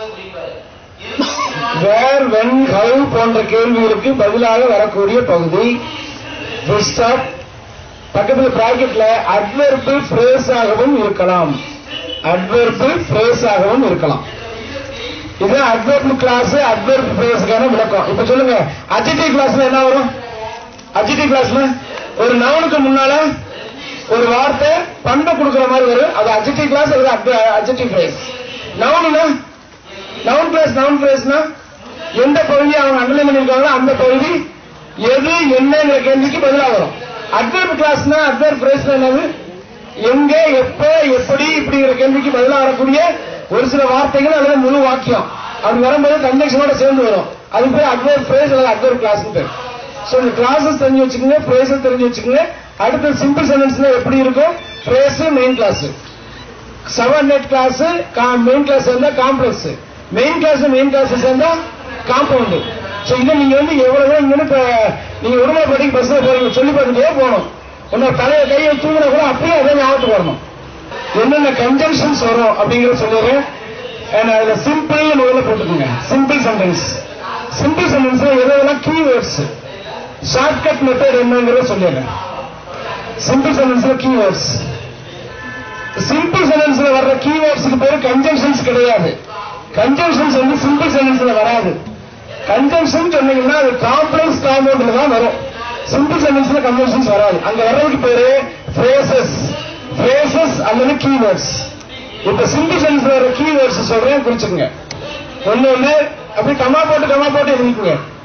வேர் வென் ஹவு போன்ற கேள்விகளுக்கு பதிலாக வரக்கூடிய பகுதி full stop. பக்கத்துல பிராக்கெட்ல அட்வெர்பு ஃப்ரேஸ் ஆகவும் இருக்கலாம் அட்வெர்பு ஃப்ரேஸ் ஆகவும் இருக்கலாம் இது அட்வெர்பு கிளாஸ் அட்வெர்பு ஃப்ரேஸுக்கான விளக்கம் இப்ப சொல்லுங்க அஜிடிவ் கிளாஸ்ல என்ன வரும் அஜிடிவ் கிளாஸ்ல ஒரு நவுனுக்கு முன்னால ஒரு வார்த்தை பண்பை கொடுக்கிற மாதிரி வரும் அது அஜிடிவ் கிளாஸ் அது அஜிடிவ் ஃப்ரேஸ் நவுனுனா நவுன் கிளாஸ் நவுன் கிளாஸ்னா எந்த பகுதி அவங்க அண்டர்லைன் பண்ணிருக்காங்களோ அந்த பகுதி எது என்னங்கிற கேள்விக்கு பதிலா வரும் அட்வர்ப் கிளாஸ்னா அட்வர்ப் ஃப்ரேஸ்னா என்னது எங்க எப்ப எப்படி இப்படிங்கிற கேள்விக்கு பதிலா வரக்கூடிய ஒரு சில வார்த்தைகள் அல்லது முழு வாக்கியம் அப்படி வரும்போது கன்ஜெக்ஷனோட சேர்ந்து வரும் அது பேர் அட்வர்ப் ஃப்ரேஸ் அல்லது அட்வர்ப் கிளாஸ் பேர் சோ இந்த கிளாஸஸ் தெரிஞ்சு வச்சுக்கோங்க ஃப்ரேஸஸ் தெரிஞ்சு வச்சுக்கோங்க அடுத்து சிம்பிள் சென்டென்ஸ்ல எப்படி இருக்கும் phrase main clause seven net clause main clause இருந்தா complex main clause main clause சேர்ந்தா காம்பவுண்ட் சோ இதை நீங்க வந்து எவ்வளவு இங்க இருந்து இப்ப நீங்க உடனே படிக்க பஸ்ல போறீங்க சொல்லி பார்த்துட்டே போகணும் உன்னோட தலையை கையை தூங்கினா கூட அப்படியே அதே ஞாபகத்துக்கு வரணும் என்னென்ன கன்ஜங்ஷன்ஸ் வரும் அப்படிங்கறத சொல்லுறேன் And அதுல சிம்பிள் முதல்ல போட்டுக்கோங்க சிம்பிள் சென்டென்ஸ் சிம்பிள் சென்டென்ஸ்ல எதெல்லாம் கீவேர்ட்ஸ் ஷார்ட்கட் மெத்தட் என்னங்கிறத சொல்லிடுறேன் சிம்பிள் சென்டென்ஸ்ல கீவேர்ட்ஸ் சிம்பிள் சென்டென்ஸ்ல வர்ற கீவேர்ட்ஸ்க்கு பேரு கன்ஜங்ஷன்ஸ் கிடையாது கன்ஜங்ஷன்ஸ் வந்து சிம்பிள் சென்டென்ஸ்ல வராது கன்ஜங்ஷன் சொன்னீங்கன்னா அது காம்ப்ளெக்ஸ் காம்பவுண்ட்ல தான் வரும் சிம்பிள் சென்டென்ஸ்ல கன்ஜங்ஷன்ஸ் வராது அங்க வர்றதுக்கு பேரு ஃப்ரேசஸ் ஃப்ரேசஸ் அல்லது கீவேர்ட்ஸ் இப்ப சிம்பிள் சென்டென்ஸ்ல வர கீவேர்ட்ஸ் சொல்றேன் குறிச்சுக்கங்க ஒண்ணு ஒண்ணு அப்படி கமா போட்டு கமா போட்டு எழுதிக்குங்க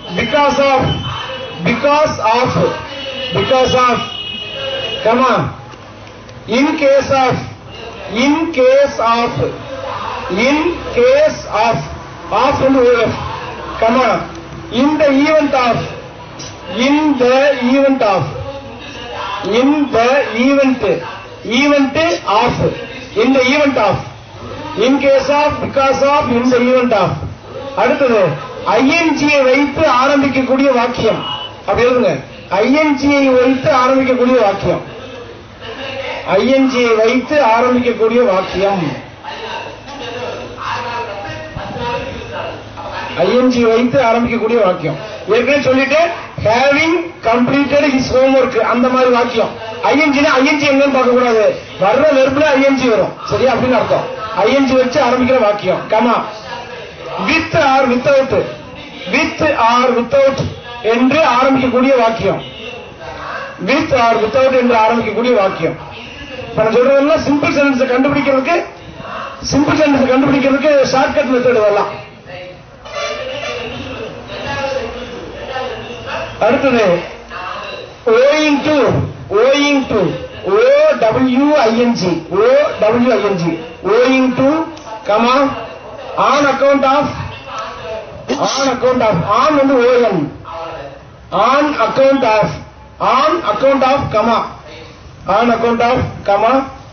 because of because of because of come on in case of in case of in case of of and of come on in the event of in the event of in the event event of in the event of in case of because of in the event of அடுத்தது ஐஎன்ஜியை வைத்து ஆரம்பிக்கக்கூடிய வாக்கியம் அப்படி எழுதுங்க ஐஎன்ஜியை வைத்து ஆரம்பிக்கக்கூடிய வாக்கியம் ஐஎன்ஜியை வைத்து ஆரம்பிக்கக்கூடிய வாக்கியம் ஐஎன்ஜி வைத்து ஆரம்பிக்கக்கூடிய வாக்கியம் ஏற்கனவே சொல்லிட்டு ஹேவிங் கம்ப்ளீட்டட் ஹிஸ் ஹோம்ஒர்க் அந்த மாதிரி வாக்கியம் ஐஎன்ஜினா ஐஎன்ஜி எங்கன்னு பார்க்க கூடாது வர்ற வெறுப்புல ஐஎன்ஜி வரும் சரியா அப்படின்னு அர்த்தம் ஐஎன்ஜி வச்சு ஆரம்பிக்கிற வாக்கியம் comma with or without with or without என்று ஆரம்பிக்கக்கூடிய வாக்கியம் வித் ஆர் வித்தவுட் என்று ஆரம்பிக்கக்கூடிய வாக்கியம் இப்ப நான் சொல்றதெல்லாம் சிம்பிள் சென்டென்ஸ் கண்டுபிடிக்கிறதுக்கு சிம்பிள் சென்டென்ஸ் கண்டுபிடிக்கிறதுக்கு ஷார்ட்கட் மெத்தட் இதெல்லாம் அடுத்தது owing to owing to O W I N G O W I N G owing to comma on account of on account of on வந்து O N on account of on account of comma on account of comma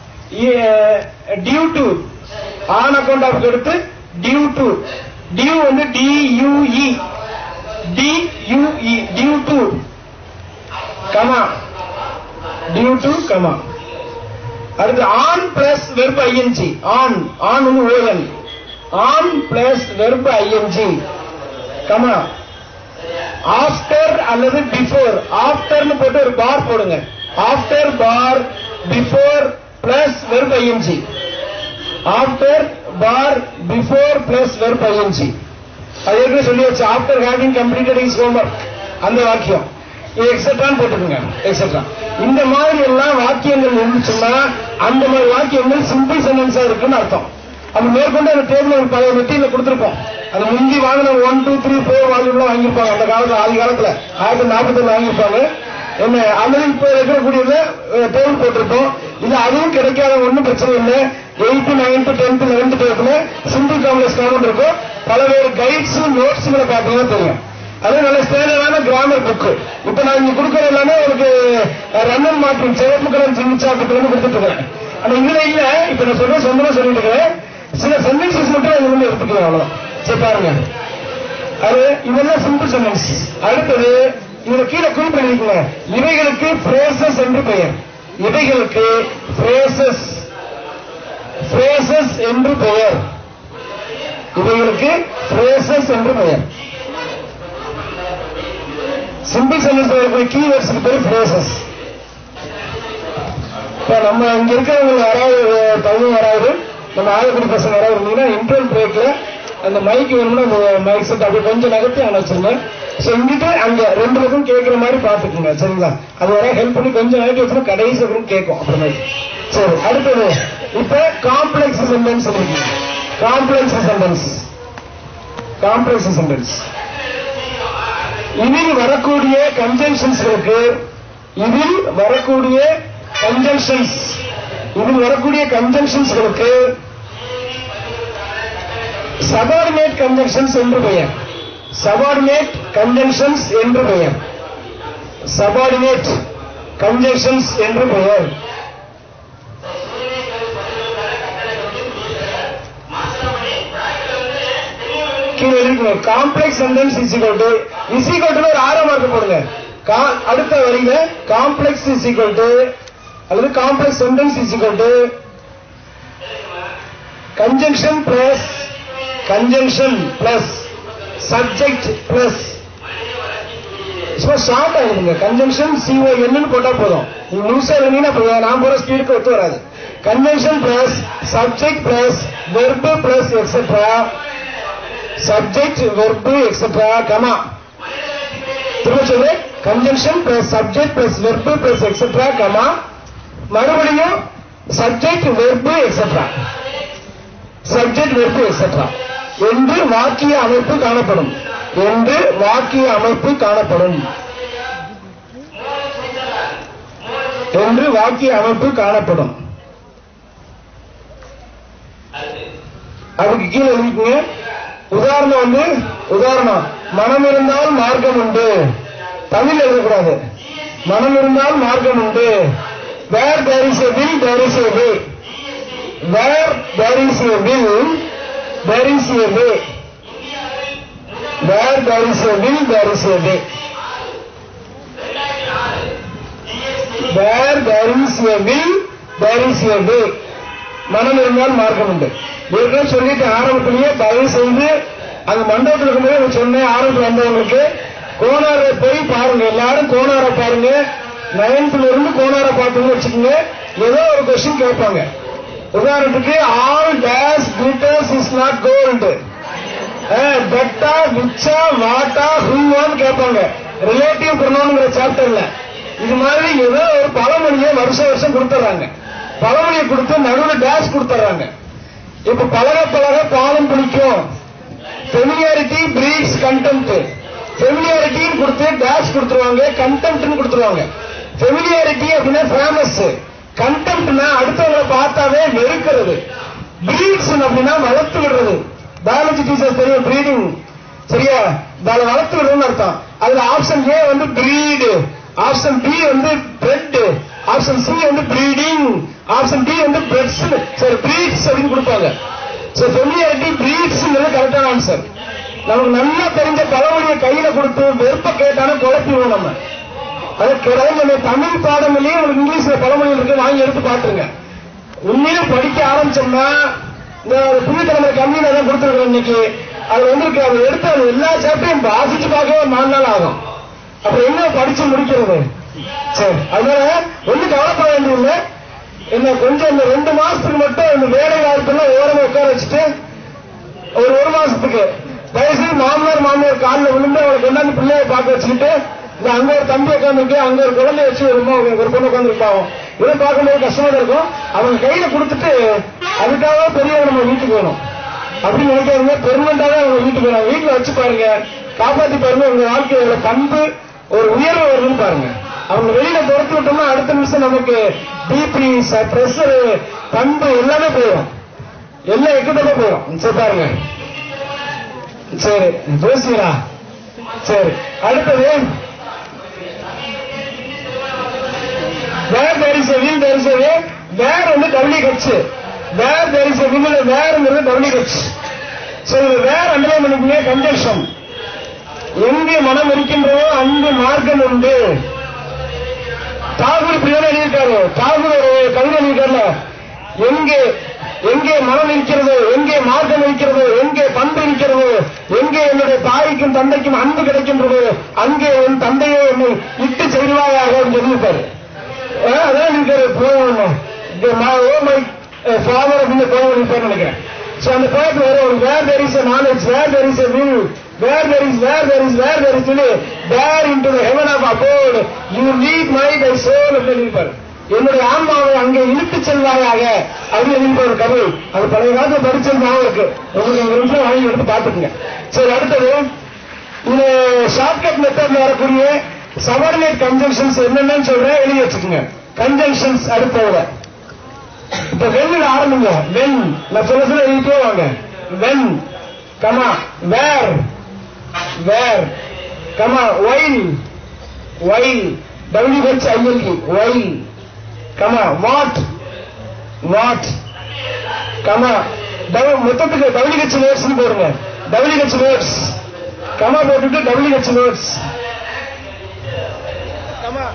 due to on account of எடுத்து due to due வந்து D U E D U E due to comma due to comma அடுத்து on plus verb ING on on வந்து O N on plus verb I N G comma after அல்லது before ஆஃப்டர்னு போட்டு ஒரு bar போடுங்க after bar before plus verb I N G after bar before plus verb I N G அது ஏற்கனவே சொல்லியாச்சு after having completed is homework அந்த வாக்கியம் இது எக்ஸெட்ரான்னு போட்டுக்கோங்க எக்ஸெட்ரா இந்த மாதிரி எல்லாம் வாக்கியங்கள் இருந்துச்சுன்னா அந்த மாதிரி வாக்கியங்கள் சிம்பிள் சென்டென்ஸா இருக்குன்னு அர்த்தம் அது மேற்கொண்டு அந்த டேபிள் பழைய மெட்டீரியல் கொடுத்துருப்போம் அது முந்தி வாங்கின ஒன் டூ த்ரீ ஃபோர் வால்யூம்லாம் வாங்கியிருப்பாங்க அந்த காலத்துல ஆதி காலத்துல ஆயிரத்தி நாற்பத்தி வாங்கியிருப்பாங்க என்ன அல்லது இப்ப இருக்கக்கூடியது டேபிள் போட்டிருப்போம் இது அதுவும் கிடைக்காத ஒன்றும் பிரச்சனை இல்லை எயித்து நைன்த்து டென்த்து லெவன்த்து டுவெல்த்ல சிம்பிள் காம்ப்ளெக்ஸ் காமன் இருக்கும் பலவேறு கைட்ஸ் நோட்ஸ்களை பார்த்தீங்கன்னா தெரியும் அது நல்ல ஸ்டாண்டர்டான கிராமர் புக்கு இப்ப நான் இங்க கொடுக்கறது எல்லாமே உங்களுக்கு ரன்னன் மாற்றும் சிவப்பு கலர் சின்னிச்சாக்கத்துல இருந்து கொடுத்துட்டு இருக்கேன் ஆனா இதுல இல்ல இப்ப நான் சொல்ற சொந்தமா சொல்லிட்டு இருக்கிறேன் சில சென்டென்சஸ் மட்டும் இது வந்து எடுத்துக்கலாம் அவ்வளவுதான் சரி பாருங்க அது இதெல்லாம் சிம்பிள் சென்டென்ஸ் அடுத்தது இதுல கீழே குறிப்பு எழுதிக்கோங்க இவைகளுக்கு பிரேசஸ் என்று பெயர் இவைகளுக்கு பிரேசஸ் பிரேசஸ் என்று பெயர் இவைகளுக்கு பிரேசஸ் என்று பெயர் சிம்பிள் சென்டென்ஸ் வரக்கூடிய கீவேர்ட்ஸ்க்கு பேர் பிரேசஸ் இப்ப நம்ம இங்க இருக்கிறவங்க யாராவது பையன் யாராவது நம்ம ஆலக்குடி பசங்க யாராவது இருந்தீங்கன்னா இன்டர்வல் பிரேக்ல அந்த மைக் வேணும்னா அந்த மைக் செட் அப்படி கொஞ்சம் நகர்த்தி அங்க வச்சிருங்க ஸோ இங்கிட்டு அங்க ரெண்டு பக்கம் கேட்கிற மாதிரி பாத்துக்குங்க சரிங்களா அது வர ஹெல்ப் பண்ணி கொஞ்சம் நகர்த்தி வச்சுனா கடைசி வரைக்கும் கேட்கும் அப்புறமேட்டு சரி அடுத்தது இப்ப காம்ப்ளெக்ஸ் சென்டென்ஸ் இருக்கு காம்ப்ளெக்ஸ் சென்டென்ஸ் காம்ப்ளெக்ஸ் சென்டென்ஸ் இதில் வரக்கூடிய கன்ஜங்ஷன்ஸ்களுக்கு இதில் வரக்கூடிய கன்ஜங்ஷன்ஸ் இதில் வரக்கூடிய கன்ஜங்ஷன்ஸ்களுக்கு சபார்டினேட் கன்ஜங்ஷன்ஸ் என்று பெயர் சபார்டினேட் கன்ஜங்ஷன்ஸ் என்று பெயர் சபார்டினேட் கன்ஜங்ஷன்ஸ் என்று பெயர் கீழே இருக்கு complex sentence is equal to is equal to ஒரு ஆறாம் மார்க் போடுங்க கா- அடுத்த வரியில காம்ப்ளெக்ஸ் இஸ் ஈக்குவல் டு அல்லது complex sentence is equal to conjunction plus conjunction plus subject plus சும்மா ஷார்ட் ஆகுதுங்க கன்ஜங்ஷன் சிஓ என்னன்னு போட்டா போதும் நீங்க முழுசா எழுதினா அப்ப நான் போற ஸ்பீடுக்கு ஒத்து வராது conjunction plus subject plus verb plus etcetera subject verb etcetera comma திரும்ப சொல்லு conjunction plus subject plus verb plus etcetera comma மறுபடியும் subject verb etcetera subject verb etcetera என்று வாக்கிய அமைப்பு காணப்படும் என்று வாக்கிய அமைப்பு காணப்படும் என்று வாக்கிய அமைப்பு காணப்படும் அதுக்கு கீழே எழுதிக்கங்க உதாரணம் வந்து உதாரணம் மனம் இருந்தால் மார்க்கம் உண்டு தமிழ் எழுதக்கூடாது மனம் இருந்தால் மார்க்கம் உண்டு where there is a will there is a way where there is a will there is a way where there is a will there is a way where there is a will there is a way மனம் இருந்தால் மார்க்கம் உண்டு ஏற்கனவே சொல்லிட்டு ஆரம்பத்திலேயே தயவு செய்து அங்க மண்டபத்தில் இருக்கும்போது சொன்னேன் ஆரம்பத்தில் வந்தவங்களுக்கு கோனாரை போய் பாருங்க எல்லாரும் கோனாரை பாருங்க நைன்த்ல இருந்து கோனாரை பார்த்தீங்கன்னு வச்சுக்கோங்க ஏதோ ஒரு கொஸ்டின் கேட்பாங்க உதாரணத்துக்கு all that's glitters is not gold பெட்டா விச்சா வாட்டா ஹூவான்னு கேட்பாங்க ரிலேட்டிவ் ப்ரொனவுன்ங்கிற சாப்டர்ல இது மாதிரி ஏதோ ஒரு பழமொழியை வருஷம் வருஷம் கொடுத்துறாங்க பழமொழியை கொடுத்து நடுவில் டேஷ் கொடுத்துறாங்க இப்ப பழக பழக பாலம் பிடிக்கும் ஃபெமிலியாரிட்டி பிரீட்ஸ் கண்டெம்ட் ஃபெமிலியாரிட்டின்னு கொடுத்து டேஷ் கொடுத்துருவாங்க கண்டெம்ட்னு கொடுத்துருவாங்க ஃபெமிலியாரிட்டி அப்படின்னா ஃபேமஸ் கண்டெம்ட்னா அடுத்தவங்களை பார்த்தாவே வெறுக்கிறது பிரீட்ஸ் அப்படின்னா வளர்த்து விடுறது பயாலஜி டீச்சர் தெரியும் பிரீடிங் சரியா அதை வளர்த்து விடுறதுன்னு அர்த்தம் அதுல ஆப்ஷன் ஏ வந்து பிரீடு ஆப்ஷன் பி வந்து பிரெட் ஆப்ஷன் சி வந்து பிரீடிங் ஆப்ஷன் டி வந்து பிரெட்ஸ் சரி பிரீட்ஸ் அப்படின்னு கொடுப்பாங்க சோ ஃபெமிலியாரிட்டி பிரீட்ஸ் கரெக்டான ஆன்சர் நமக்கு நல்லா தெரிஞ்ச பழமொழியை கையில கொடுத்து வெறுப்ப கேட்டாலும் குழப்பிடுவோம் நம்ம அது கிடையாது நம்ம தமிழ் பாடங்களே உங்களுக்கு இங்கிலீஷ்ல பழமொழி இருக்கு வாங்கி எடுத்து பாத்துருங்க உண்மையில படிக்க ஆரம்பிச்சோம்னா இந்த புதிய தலைமுறை கம்மியில தான் கொடுத்துருக்கோம் இன்னைக்கு அது வந்திருக்கு அதை எடுத்து அது எல்லா சாப்டரையும் வாசிச்சு பார்க்கவே ஒரு நாலு நாள் ஆகும் அப்புறம் என்ன படிச்சு முடிக்கிறது சரி அதனால ஒண்ணு கவலைப்பட வேண்டியதில்லை என்ன கொஞ்சம் இந்த ரெண்டு மாசத்துக்கு மட்டும் இந்த வேலை வாய்ப்பெல்லாம் ஓரமா உட்கார வச்சுட்டு ஒரு ஒரு மாசத்துக்கு தயவுசெய்து மாமனார் மாமியார் காலில் விழுந்து அவளை கொண்டாந்து பிள்ளைய பார்க்க வச்சுக்கிட்டு இந்த அங்க ஒரு தம்பி உட்காந்துருக்கு அங்க ஒரு குழந்தை வச்சு ஒரு அம்மா ஒரு பொண்ணு உட்காந்துருப்பாங்க இதை பார்க்கும்போது கஷ்டமா தான் இருக்கும் அவங்க கையில கொடுத்துட்டு அதுக்காக பெரியவங்க நம்ம வீட்டுக்கு வேணும் அப்படி நினைக்காதீங்க பெர்மனண்டாவே அவங்க வீட்டுக்கு வேணும் வீட்டுல வச்சு பாருங்க காப்பாத்தி பாருங்க உங்க வாழ்க்கையோட பண்பு ஒரு உயர்வு வருதுன்னு பாருங்க அவங்க வெளியில துரத்து விட்டோம்னா அடுத்த நிமிஷம் நமக்கு பிபி பிரஷர் பண்பு எல்லாமே போயிடும் எல்லாம் எக்கிட்டமே போயிடும் சரி பாருங்க சரி பேசுகிறா சரி அடுத்தது வேர் there is a will there is a way வேர் வந்து டபிள்யூ கட்சி where there is a will வேர்ங்கிறது டபிள்யூ கட்சி சோ இது வேர் அண்டர்லைன் பண்ணிக்கங்க கன்ஜெக்ஷன் எங்கே மனம் இருக்கின்றதோ அங்கு மார்க்கம் உண்டு தாகூர் இப்படிதான் எழுதியிருக்காரு தாகூர் ஒரு கவிதை எழுதியிருக்காருல எங்கே எங்கே மனம் இருக்கிறதோ எங்கே மார்க்கம் இருக்கிறதோ எங்கே பண்பு இருக்கிறதோ எங்கே என்னுடைய தாய்க்கும் தந்தைக்கும் அன்பு கிடைக்கின்றதோ அங்கே என் தந்தையை என்னை இட்டு செல்வாயாக என்று எழுதியிருப்பாரு அஹ் அதான் இருக்காரு போகணும் ஓ மை ஃபாதர் அப்படின்னு போக எழுதிப்பாரு நினைக்கிறேன் சோ அந்த பாட்டு வர ஒரு where there is knowledge where there is will where there is where there is where there is சொல்லி where in to heaven of abode you lead my thy soul என்று எழுதிப்பாரு என்னுடைய ஆன்மாவை அங்கே இழுத்து செல்வாயாக அப்படின்னு எழுதிப்பாரு ஒரு கதை அது பழைய காலத்துல படிச்சது ஞாபகம் இருக்கு உங்களுக்கு ஒரு நிமிஷம் வாங்கி எடுத்து பாத்துக்குங்க சரி அடுத்தது இந்த ஷார்ட்கட் மெத்தட்ல வரக்கூடிய சபர்னேட் கன்ஜங்ஷன்ஸ் என்னென்னு சொல்றேன் எழுதி வச்சுக்கோங்க கன்ஜங்ஷன்ஸ் அடுத்தவங்க இப்ப வெண்ணில் ஆரம்பிங்க வென் நான் சொல்ல சொல்ல எழுதிட்டே வாங்க when comma where where comma while while WH ILE while comma what what comma மொத்தத்துக்கு டபிள்யூஹெச் வேர்ட்ஸ் போடுங்க டபிள்யூஹெச் வேர்ட்ஸ் கமா போட்டுட்டு டபிள்யூஹெச் வேர்ட்ஸ் கமா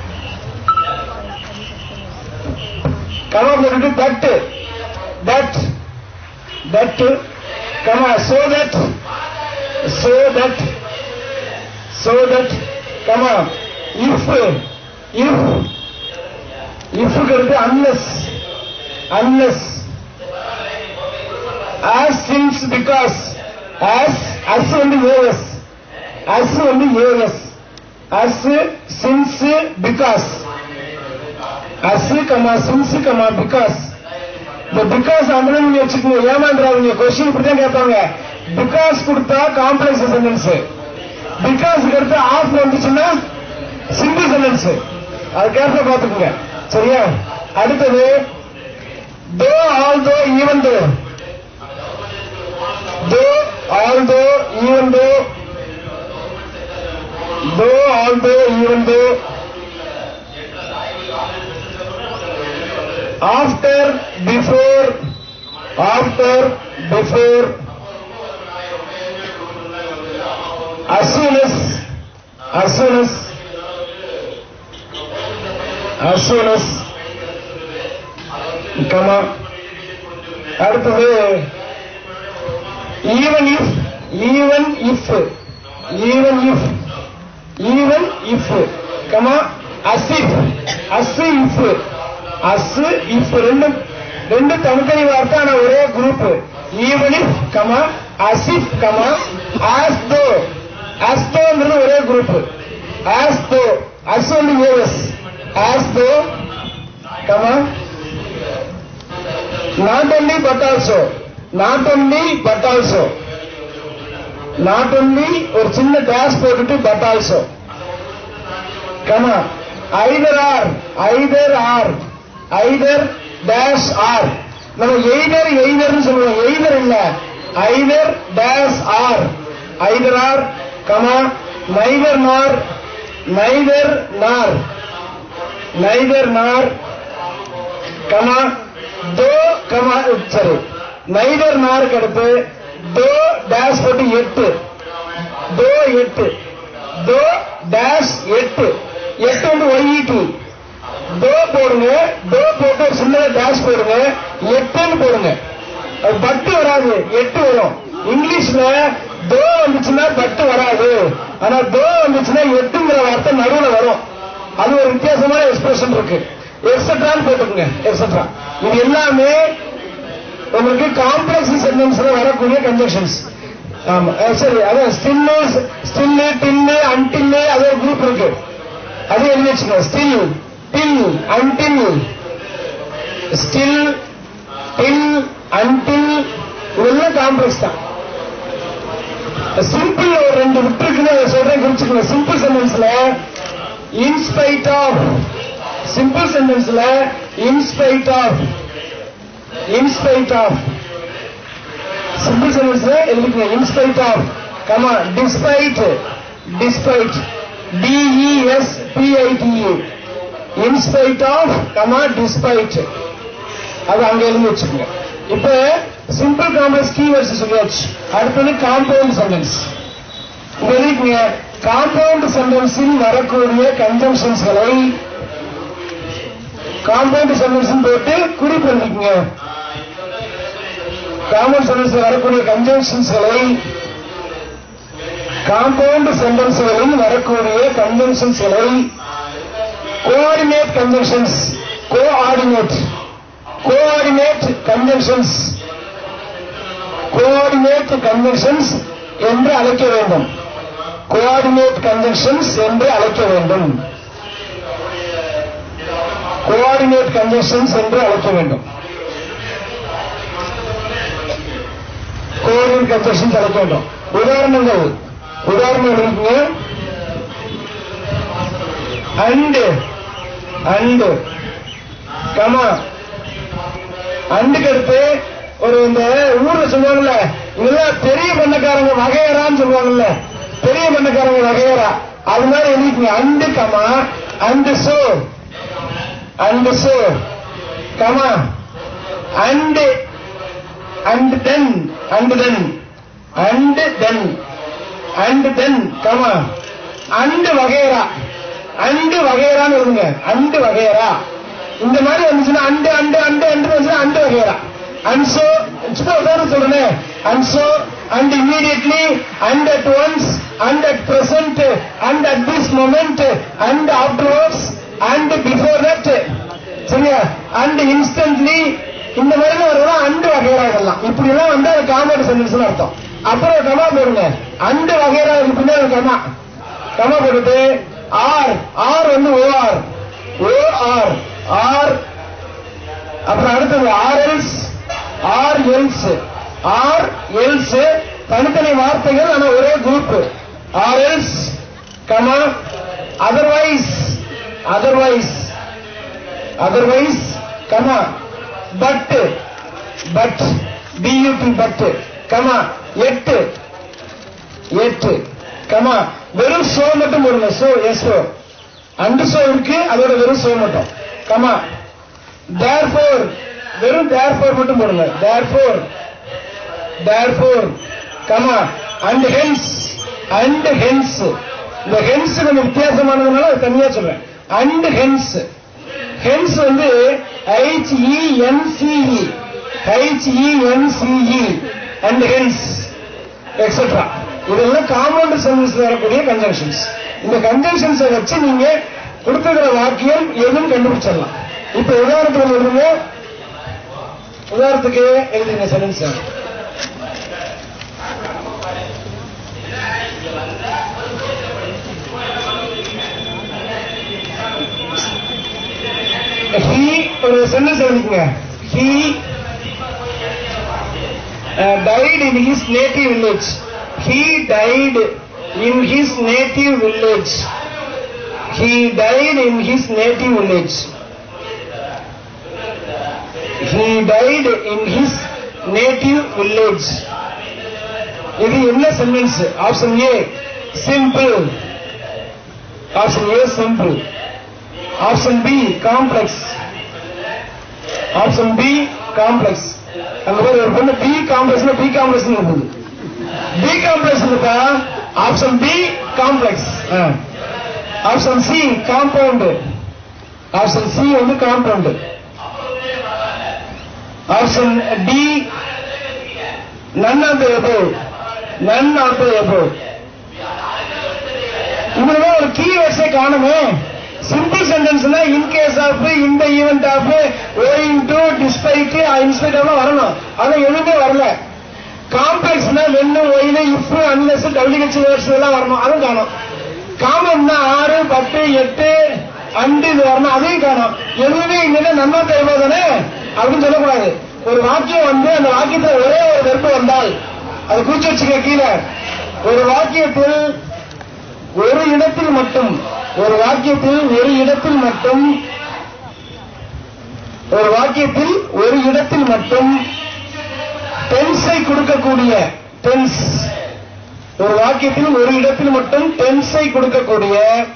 கமா போட்டுட்டு that that that comma so that so that so that comma if if இஃப்ங்கிறது unless unless as since because as as வந்து AS as வந்து AS as since because as comma since comma because இந்த because அப்படின்னு நீங்க வச்சுக்கோங்க ஏமாந்துறாங்க question இப்படிதான் கேட்பாங்க because கொடுத்தா காம்ப்ளெக்ஸ் சென்டென்ஸ் பிகாஸ்க்கு அடுத்து ஆஃப் வந்துச்சுன்னா சிம்பிள் சென்டென்ஸ் அது கேர்ஃபுல்லா பாத்துக்கோங்க சரியா அடுத்தது தோ ஆல் தோ ஈவன் தோ தோ ஆல் தோ ஈவன் தோ தோ all although even though after before after before as soon as as soon as as soon as come on அடுத்தது even if even if even if even if comma as if as if as if ரெண்டு ரெண்டு தனித்தனி வார்த்தை ஆனா ஒரே group even if comma as if comma as though as தோங்கிறது ஒரே group as though as வந்து AS as though comma not only but also not only but also not only ஒரு சின்ன டேஷ் போட்டுட்டு but also comma either or either or either dash or நம்ம either எய்தர்னு சொல்லுவோம் either இல்ல either dash or either or comma neither nor neither nor neither nor comma though comma சரி neither நாருக்கு அடுத்து though dash போட்டு எட்டு தோ எட்டு தோ டேஷ் எட்டு எட்டு வந்து ஒய்இடி தோ போடுங்க தோ போட்டு ஒரு சின்ன டேஷ் போடுங்க எட்டுன்னு போடுங்க அது பட்டு வராது எட்டு வரும் இங்கிலீஷ்ல தோ வந்துச்சுன்னா பட்டு வராது ஆனா தோ வந்துச்சுன்னா எட்டுங்கிற வார்த்தை நடுவுல வரும் அது ஒரு வித்தியாசமான எக்ஸ்பிரஷன் இருக்கு எக்ஸட்ரான்னு போட்டுக்கோங்க எக்ஸட்ரா இது எல்லாமே உங்களுக்கு காம்ப்ளெக்ஸ் சென்டென்ஸ்ல வரக்கூடிய கன்ஜெக்ஷன்ஸ் ஆமா அஹ் சரி அதான் ஸ்டில்லு ஸ்டில்லு டில்லு அன்டில்லு அது ஒரு குரூப் இருக்கு அது எழுதி வச்சுக்கோங்க still till until still till until இதெல்லாம் காம்ப்ளெக்ஸ் தான் சிம்பிள் ஒரு ரெண்டு விட்டுருக்குன்னு அதை சொல்றேன் குறிச்சுக்கோங்க சிம்பிள் சென்டென்ஸ்ல இன்ஸ்பைட் ஆஃப் சிம்பிள் சென்டென்ஸ்ல in spite of in spite of simple சென்டென்ஸ்ல எழுதிக்கங்க in spite of comma despite despite DES PITE in spite of comma despite அது அங்க எழுதி வச்சுக்கோங்க இப்ப சிம்பிள் காம்ப்ளெக்ஸ் கீவேர்ட்ஸ் சொல்லியாச்சு அடுத்தது காம்பவுண்ட் சென்டென்ஸ் இது எழுதிக்கங்க காம்பவுண்ட் சென்டென்ஸில் வரக்கூடிய கன்ஜங்ஷன்ஸ்களை காம்பவுண்ட் சென்டென்ஸ் போட்டு குறிப்பு எழுதிக்கங்க காம்பவுண்ட் சென்டென்ஸ் வரக்கூடிய கன்ஜங்ஷன்ஸ்களை காம்பவுண்ட் சென்டென்ஸ்களில் வரக்கூடிய கன்ஜங்ஷன்ஸ்களை coordinate conjunctions coordinate coordinate conjunctions coordinate conjunctions என்று அழைக்க வேண்டும் கோஆர்டினேட் கன்ஜங்ஷன்ஸ் என்று அழைக்க வேண்டும் கோஆர்டினேட் கன்ஜங்ஷன்ஸ் என்று அழைக்க வேண்டும் கோஆர்டினேட் கன்ஜங்ஷன்ஸ் அழைக்க வேண்டும் உதாரணங்கள் உதாரணம் இருக்குங்க அண்டு அண்டு கமா அண்டுக்கு அடுத்து ஒரு இந்த ஊர்ல சொல்லுவாங்கல்ல இதெல்லாம் பெரிய பண்ணக்காரங்க வகையறான்னு சொல்லுவாங்கல்ல பெரிய பண்ணக்காரங்க வகையறா அது மாதிரி எழுதிக்கங்க and comma and so and so comma and and then and then and then and then comma and வகையறா அண்டு வகையறான்னு வருங்க அண்டு வகையறா இந்த மாதிரி வந்துச்சுன்னா அண்டு அண்டு அண்டு அண்டு வந்துச்சுன்னா அண்டு வகையறா அண்ட் சோ சும்மா உதாரணம் சொல்றேன் and so and immediately and at once and at present and at this moment and afterwards and before that சரியா அண்ட் இன்ஸ்டன்ட்லி இந்த மாதிரி வரலாம் அண்டு வகையறா இதெல்லாம் இப்படி எல்லாம் வந்து அது காமெடி சென்டென்ஸ் அர்த்தம் அப்புறம் கமா போடுங்க அண்டு வகையறா பின்னாடி கமா கமா போட்டுட்டு ஆர் ஆர் வந்து ஓஆர் ஓஆர் ஆர் அப்புறம் அடுத்தது or else or else or else தனித்தனி வார்த்தைகள் ஆனா ஒரே group or else comma otherwise otherwise otherwise comma but but BUT but comma எட்டு எட்டு கமா வெறும் சோ மட்டும் போடுங்க so S O and so இருக்கு அதோட வெறும் சோ மட்டும் கமா தேர்ஃபோர் வெறும் தேர்ஃபோர் மட்டும் போடுங்க therefore therefore comma and hence and hence இந்த ஹென்ஸ் கொஞ்சம் வித்தியாசமானதுனால அது தனியா சொல்றேன் அண்ட் ஹென்ஸ் ஹென்ஸ் வந்து H E N CE H E N CE and hence etcetera இதெல்லாம் காம்பவுண்ட் சென்டென்ஸ் வரக்கூடிய கன்ஜங்ஷன்ஸ் இந்த கன்ஜங்ஷன்ஸை வச்சு நீங்க கொடுத்துக்கிற வாக்கியம் எதுவும் கண்டுபிடிச்சிடலாம் இப்ப உதாரணத்துக்கு எழுதுங்க உதாரணத்துக்கு எழுதுங்க சென்டென்ஸ் ஹீ ஒரு சென்டென்ஸ் எழுதிக்கங்க he died in his native village. He died in his native village. He died in his native village. He died in his native village. இது என்ன sentence option A simple option A simple option B complex option B complex அங்க போய் ஒரு பொண்ணு B complex B complex இருக்குது B complex இருக்கா option B complex option C compound option C வந்து compound option D none of above none of above இவ்வளவு ஒரு key வேர்ட்ஸே காணுமே சிம்பிள் சென்டென்ஸ்னா இன் கேஸ் ஆஃப் இந்த event of owing to despite in spite எல்லாம் வரணும் ஆனா எதுவுமே வரல காம்ப்ளெக்ஸ்னா வென்னு ஒயினு இஃப் அன்லெஸ் டபிள்யூஹெச் வேர்ட்ஸ் எல்லாம் வரணும் அதுவும் காணும் காமன்னா ஆறு பத்து எட்டு அண்டு இது வரணும் அதையும் காணும் எதுவுமே இங்க நன்மை தேவை தானே அப்படின்னு சொல்லக்கூடாது ஒரு வாக்கியம் வந்து அந்த வாக்கியத்துல ஒரே ஒரு வெறுப்பு வந்தால் அது குறிச்சு வச்சுக்க கீழே ஒரு வாக்கியத்தில் ஒரு இடத்தில் மட்டும் ஒரு வாக்கியத்தில் ஒரு இடத்தில் மட்டும் ஒரு வாக்கியத்தில் ஒரு இடத்தில் மட்டும் டென்ஸை கொடுக்கக்கூடிய டென்ஸ் ஒரு வாக்கியத்தில் ஒரு இடத்தில் மட்டும் டென்ஸை கொடுக்கக்கூடிய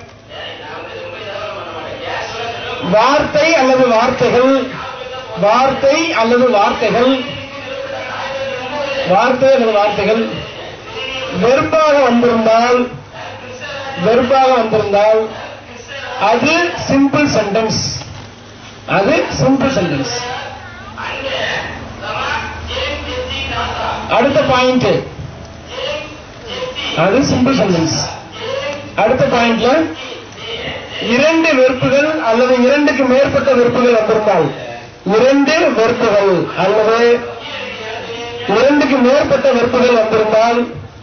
வார்த்தை அல்லது வார்த்தைகள் வார்த்தை அல்லது வார்த்தைகள் வார்த்தை அல்லது வார்த்தைகள் வெறுப்பாக வந்திருந்தால் வெறுப்பாக வந்திருந்தால் அது சிம்பிள் சென்டென்ஸ் அது சிம்பிள் சென்டென்ஸ் அடுத்த பாயிண்ட் அது சிம்பிள் சென்டென்ஸ் அடுத்த பாயிண்ட்ல இரண்டு வெறுப்புகள் அல்லது இரண்டுக்கு மேற்பட்ட வெறுப்புகள் வந்திருந்தால் இரண்டு வெறுப்புகள் அல்லது இரண்டுக்கு மேற்பட்ட வெறுப்புகள் வந்திருந்தால்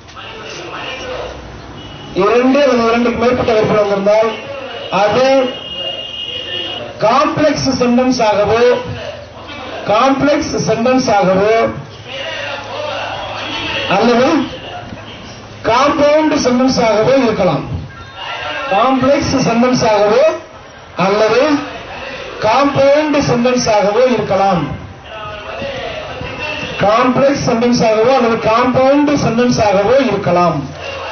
இரண்டு அல்லது இரண்டுக்கு மேற்பட்ட வெறுப்புகள் வந்திருந்தால் அது காம்ப்ளெக்ஸ் சென்டென்ஸ் ஆகவோ காம்ப்ளெக்ஸ் சென்டென்ஸ் ஆகவோ அல்லது காம்பவுண்ட் சென்டென்ஸ் ஆகவோ இருக்கலாம் காம்ப்ளெக்ஸ் சென்டென்ஸ் ஆகவோ அல்லது காம்பவுண்ட் சென்டென்ஸ் ஆகவோ இருக்கலாம் காம்ப்ளெக்ஸ் சென்டென்ஸ் ஆகவோ அல்லது காம்பவுண்ட் சென்டென்ஸ் ஆகவோ இருக்கலாம்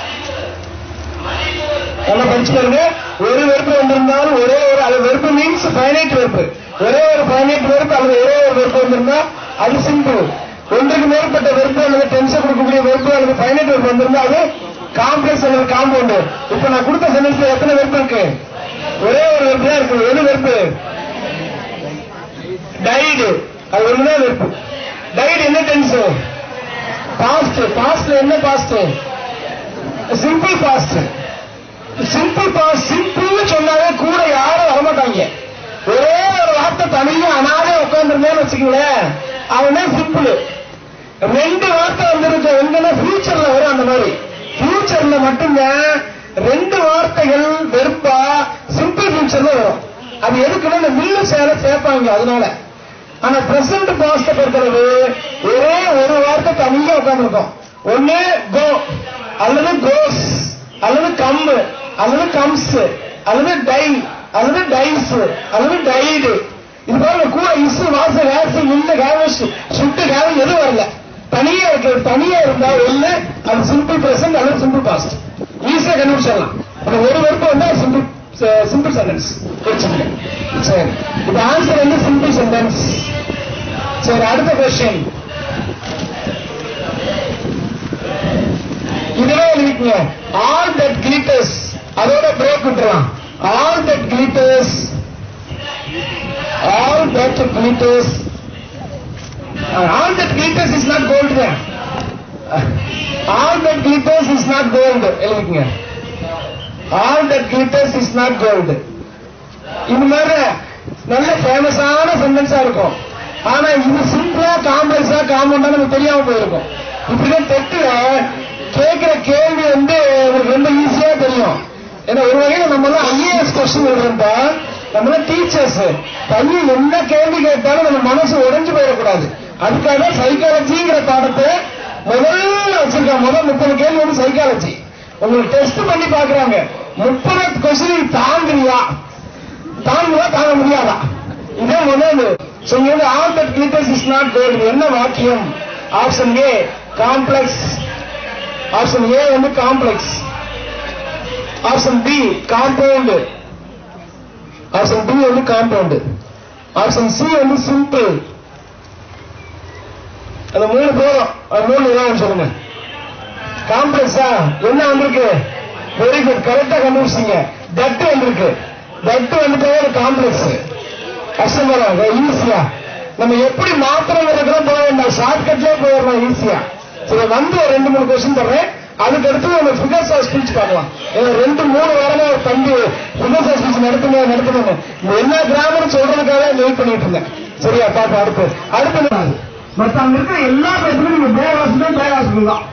நல்லா படிச்சு பாருங்க ஒரு வெறுப்பு வந்திருந்தால் ஒரே ஒரு அது வெறுப்பு மீன்ஸ் ஃபைனைட் வெறுப்பு ஒரே ஒரு ஃபைனைட் வெறுப்பு அல்லது ஒரே ஒரு வெறுப்பு வந்திருந்தா அது சிம்பிள் ஒன்றுக்கு மேற்பட்ட வெறுப்பு அல்லது டென்ஷன் கொடுக்கக்கூடிய வெறுப்பு அல்லது ஃபைனைட் வெறுப்பு வந்திருந்தா அது காம்ப்ளெக்ஸ் அல்லது காம்பவுண்ட் இப்ப நான் கொடுத்த சென்டென்ஸ்ல எத்தனை வெறுப்பு இருக்கு ஒரே ஒரு வெறுப்பு தான் இருக்கு எது வெறுப்பு டைடு அது ஒண்ணுதான் வெறுப்பு டைடு என்ன டென்ஸ் பாஸ்ட் பாஸ்ட்ல என்ன past simple past simple past சிம்பிள்னு சொன்னாலே கூட யாரும் வரமாட்டாங்க ஒரே ஒரு வார்த்தை தனியா அனாதே உட்காந்துருந்தேன்னு வச்சுக்கோங்களேன் அவனே சிம்பிள் ரெண்டு வார்த்தை வந்துருக்கு எங்கன்னா ஃபியூச்சர்ல வரும் அந்த மாதிரி ஃபியூச்சர்ல மட்டும்தான் ரெண்டு வார்த்தைகள் வெறுப்பா சிம்பிள் ஃபியூச்சர்ல வரும் அது எதுக்குன்னா இந்த மில்லு சேர சேர்ப்பாங்க அதனால ஆனா பிரசன்ட் பாஸ்ட பொறுத்தளவு ஒரே ஒரு வார்த்தை தனியா உட்காந்துருக்கும் ஒண்ணு கோ அல்லது கோஸ் அல்லது கம்மு அல்லது கம்ஸ் அல்லது டை அல்லது டைஸ் அல்லது டைடு இது போல கூட இசு வாச வேசு இல்ல கேவஸ் சுட்டு கேவ எதுவும் வரல தனியா இருக்கு தனியா இருந்தா ஒண்ணு அது சிம்பிள் பிரசன்ட் அல்லது சிம்பிள் பாஸ்ட் ஈஸியா கண்டுபிடிச்சிடலாம் அந்த ஒரு வெறுப்பு வந்தா சிம்பிள் சிம்பிள் சென்டென்ஸ் வச்சுக்கங்க சரி இது ஆன்சர் வந்து சிம்பிள் சென்டென்ஸ் சரி அடுத்த கொஸ்டின் இதுவே எழுதிக்கங்க ஆல் தட் கிளிட்டர்ஸ் அதோட பிரேக் விட்டுறலாம் all that glitters all that glitters all that glitters is not gold all that glitters is not gold எழுதிக்கங்க all that glitters is not gold இது மாதிரி நல்ல ஃபேமஸான சென்டென்ஸா இருக்கும் ஆனா இது சிம்பிளா காம்ப்ளெக்ஸா காம்பவுண்டா நமக்கு தெரியாம போயிருக்கும் இப்படிதான் தெட்டுல கேட்கிற கேள்வி வந்து உங்களுக்கு ரொம்ப ஈஸியா தெரியும் ஏன்னா ஒரு வகையில நம்ம எல்லாம் ஐஏஎஸ் கொஸ்டின் எழுதுறா நம்ம எல்லாம் டீச்சர்ஸ் பையன் என்ன கேள்வி கேட்டாலும் நம்ம மனசு உடைஞ்சு போயிடக்கூடாது அதுக்காக சைக்காலஜிங்கிற பாடத்தை முதல்ல வச்சிருக்காங்க முதல் முப்பது கேள்வி வந்து சைக்காலஜி உங்களுக்கு டெஸ்ட் பண்ணி பாக்குறாங்க முப்பது கொஸ்டின் தாங்குறியா தாங்குவா தாங்க முடியாதா இதே முதல் சோ இங்க வந்து all that glitters is not gold என்ன வாக்கியம் option A complex option A வந்து complex option B compound option B வந்து காம்பவுண்ட் ஆப்ஷன் சி வந்து சிம்பிள் அந்த மூணு போதும் அது மூணு ஏதாவது சொல்லுங்க காம்ப்ளெக்ஸா என்ன வந்திருக்கு வெரி குட் கரெக்டா கண்டுபிடிச்சீங்க தட்டு வந்திருக்கு தட்டு வந்துட்டு ஒரு காம்ப்ளெக்ஸ் கஷ்டம் வராது ஈஸியா நம்ம எப்படி மாத்திரம் போக வேண்டாம் ஷார்ட்கட்லயே போயிடலாம் ஈஸியா சரி வந்து ஒரு ரெண்டு மூணு கொஸ்டின் தர்றேன் அதுக்கு அடுத்து நம்ம ஃபிகர்ஸ் ஆஃப் ஸ்பீச் பார்க்கலாம் ஏன்னா ரெண்டு மூணு வாரமா ஒரு தம்பி ஃபிகர்ஸ் ஆஃப் ஸ்பீச் நடத்தணும் நடத்தணும் என்ன கிராமர் சொல்றதுக்காக வெயிட் பண்ணிட்டு இருந்தேன் சரியா பாப்பா அடுத்து அடுத்து மத்த அங்க இருக்கிற எல்லா பேருமே நீங்க பே ஹாஸ்பிட்டல் பே ஹாஸ்பிட்டல் தான்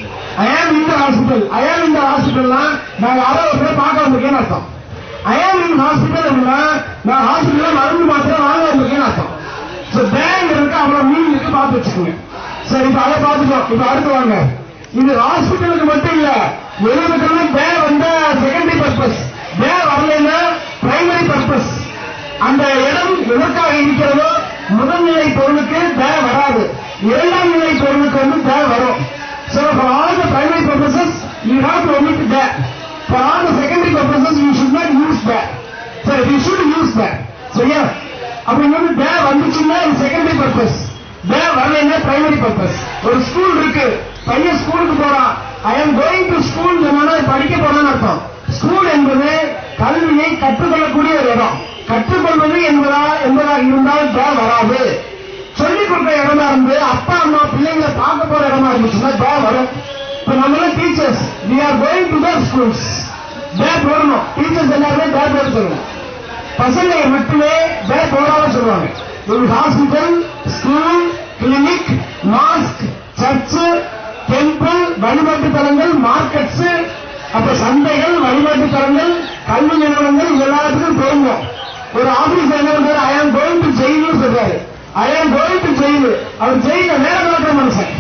ஐ ஆம் இந்த ஹாஸ்பிட்டல் ஐ ஆம் இந்த ஹாஸ்பிட்டல்னா நாங்க ஆரோக்கியத்தை பார்க்க வந்திருக்கேன்னு அர்த்தம் ஐ ஆம் இன் ஹாஸ்பிட்டல் அப்படின்னா நான் ஹாஸ்பிட்டல் மருந்து மாத்திரை வாங்க வந்திருக்கேன்னு அர்த்தம் ஸோ பேங்க் இருக்கு அவ்வளவு மீன் இருக்கு பார்த்து வச்சுக்கோங்க சரி இப்ப அதை பார்த்துட்டோம் இப்ப அடுத்து வாங்க இது ஹாஸ்பிட்டலுக்கு மட்டும் இல்ல எழுதுக்கெல்லாம் பே வந்த செகண்டரி பர்பஸ் பே வரலைன்னா பிரைமரி பர்பஸ் அந்த இடம் எதற்காக இருக்கிறதோ முதல்நிலை பொருளுக்கு தே வராது இரண்டாம் நிலை பொருளுக்கு வந்து தே வரும் So for all the primary purposes, you have to omit that. For all the secondary purposes, you should not use that. So you should use that. So yeah, அப்படிங்கிறது தே வந்துச்சுன்னா இது செகண்டரி பர்பஸ் தே வரலைன்னா பிரைமரி பர்பஸ் ஒரு school இருக்கு பையன் ஸ்கூலுக்கு போறான் I am going to school படிக்க போறான்னு அர்த்தம் ஸ்கூல் என்பது கல்வியை கற்றுக்கொள்ளக்கூடிய ஒரு இடம் கற்றுக்கொள்வது என்பதா என்பதா இருந்தால் தே வராது சொல்லிக் கொடுக்குற இடமா இருந்து அப்பா அம்மா பிள்ளைங்களை பார்க்க போற இடமா இருந்துச்சுன்னா தே வரும் இப்ப நம்ம எல்லாம் teachers we are going to their schools the போடணும் டீச்சர்ஸ் எல்லாருமே தே போட சொல்லணும் பசங்களை மட்டுமே தே போடாம சொல்லுவாங்க ஒரு hospital school clinic mosque church temple வழிபாட்டு தலங்கள் மார்க்கெட்ஸ் அப்ப சந்தைகள் வழிபாட்டு தலங்கள் கல்வி நிறுவனங்கள் இது எல்லாத்துக்கும் பொருந்தும் ஒரு ஆபீஸ் என்ன பண்றாரு ஐ ஆம் கோயிங் டு ஜெயில்னு சொல்றாரு ஐ ஆம் கோயிங் டு ஜெயில் அவர் ஜெயில வேற நடக்கிற மனுஷன்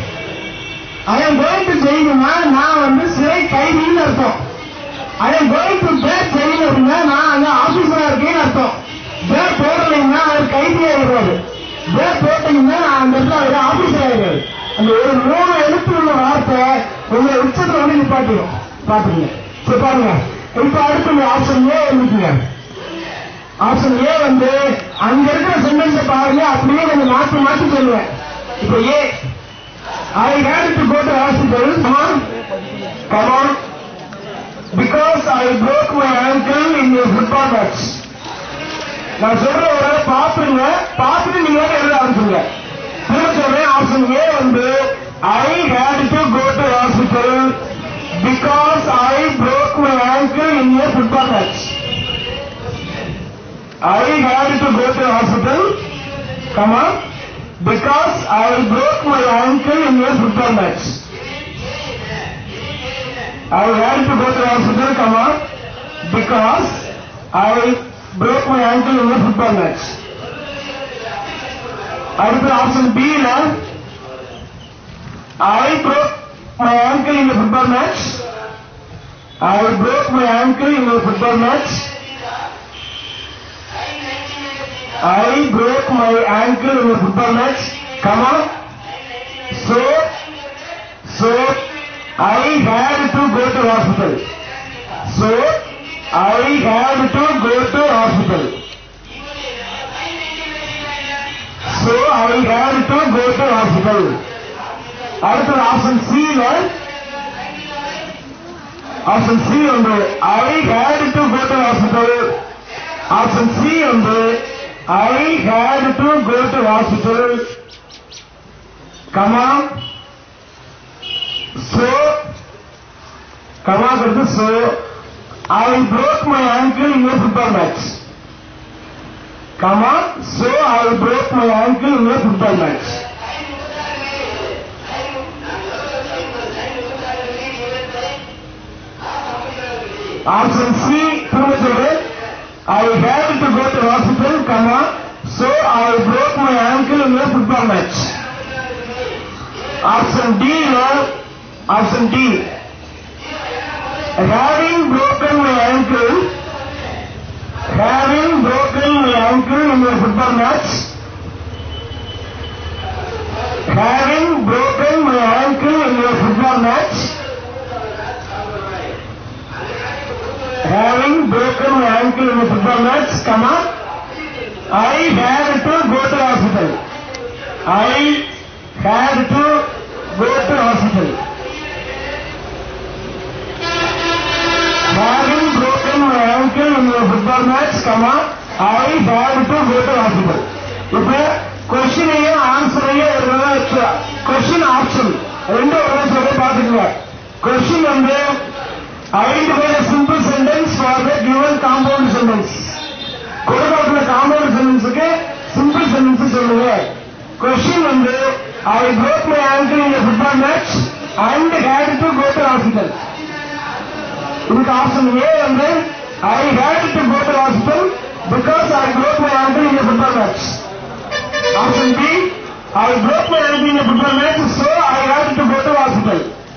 ஐ ஆம் கோயிங் டு ஜெயிலுனா நான் வந்து சிறை கைதின்னு அர்த்தம் ஐ ஆம் கோயிங் டு பேர் ஜெயில் அப்படின்னா நான் அங்க ஆபீசரா இருக்கேன்னு அர்த்தம் பேர் போடலைன்னா அவர் கைதியா இருக்காரு பேர் போட்டீங்கன்னா அந்த இடத்துல அவர் ஆபீசர் ஆயிருக்காரு அந்த ஒரு மூணு எழுத்து உள்ள வார்த்தை உங்களை உச்சத்துல வந்து நிப்பாட்டிடும் பாத்துங்க சரி பாருங்க இப்ப அடுத்து ஆப்ஷன் ஏ எழுதிக்கங்க ஆப்ஷன் ஏ வந்து அங்க இருக்கிற சென்டென்ஸ் பாருங்க அப்படியே கொஞ்சம் மாத்தி மாத்தி சொல்லுவேன் இப்ப a I had to go to hospital come on come on because I broke my ankle in a football match நான் சொல்ற ஒரு தடவை பாத்துருங்க பார்த்துட்டு நீங்க வந்து எழுத ஆரம்பிச்சுங்க திரும்ப சொல்றேன் ஆப்ஷன் ஏ வந்து I had to go to hospital because I broke my ankle in a football match I had to go to hospital, come on, because I broke my ankle in a football match. I had to go to hospital, come on, because I broke my ankle in a football match. அடுத்த option B ல I broke my ankle in a football match. I broke my ankle in a football match. I broke my ankle in a football match. Come on. So, so I had to go to hospital. So I had to go to hospital. So I had to go to hospital. அடுத்தது option சில option C ஒன்று I had to go to hospital option C ஒன்று I had to go to hospital comma so comma கொடுத்து so I broke my ankle in a football match. Comma, so I broke my ankle in a football match. Option C, திரும்ப சொல்றேன் I had to go to hospital, comma, so I broke my ankle in a football match. Option D, no. Option D. Having broken my ankle, having broken my ankle in a football match, having broken my ankle in a football match, having broken my ankle in a football match, comma, I had to go to hospital. I had to go to hospital. Having broken my ankle in a football match, comma, I had to go to hospital. இப்ப கொஸ்டினையும் ஆன்சரையும் ஒரு தடவை question option ரெண்டு ஒரு தடவை சொல்லி பார்த்துக்கோங்க question வந்து identify simple sentence for the given compound sentence கொடுக்கப்பட்ட காம்பவுண்ட் சென்டென்ஸுக்கு சிம்பிள் சென்டென்ஸ் சொல்லுங்க கொஸ்டின் வந்து I broke my ankle in a football match and had to go to hospital இதுக்கு ஆப்ஷன் ஏ வந்து I had to go to hospital because I broke my ankle in a football match option B I broke my ankle in a football match so I had to go to hospital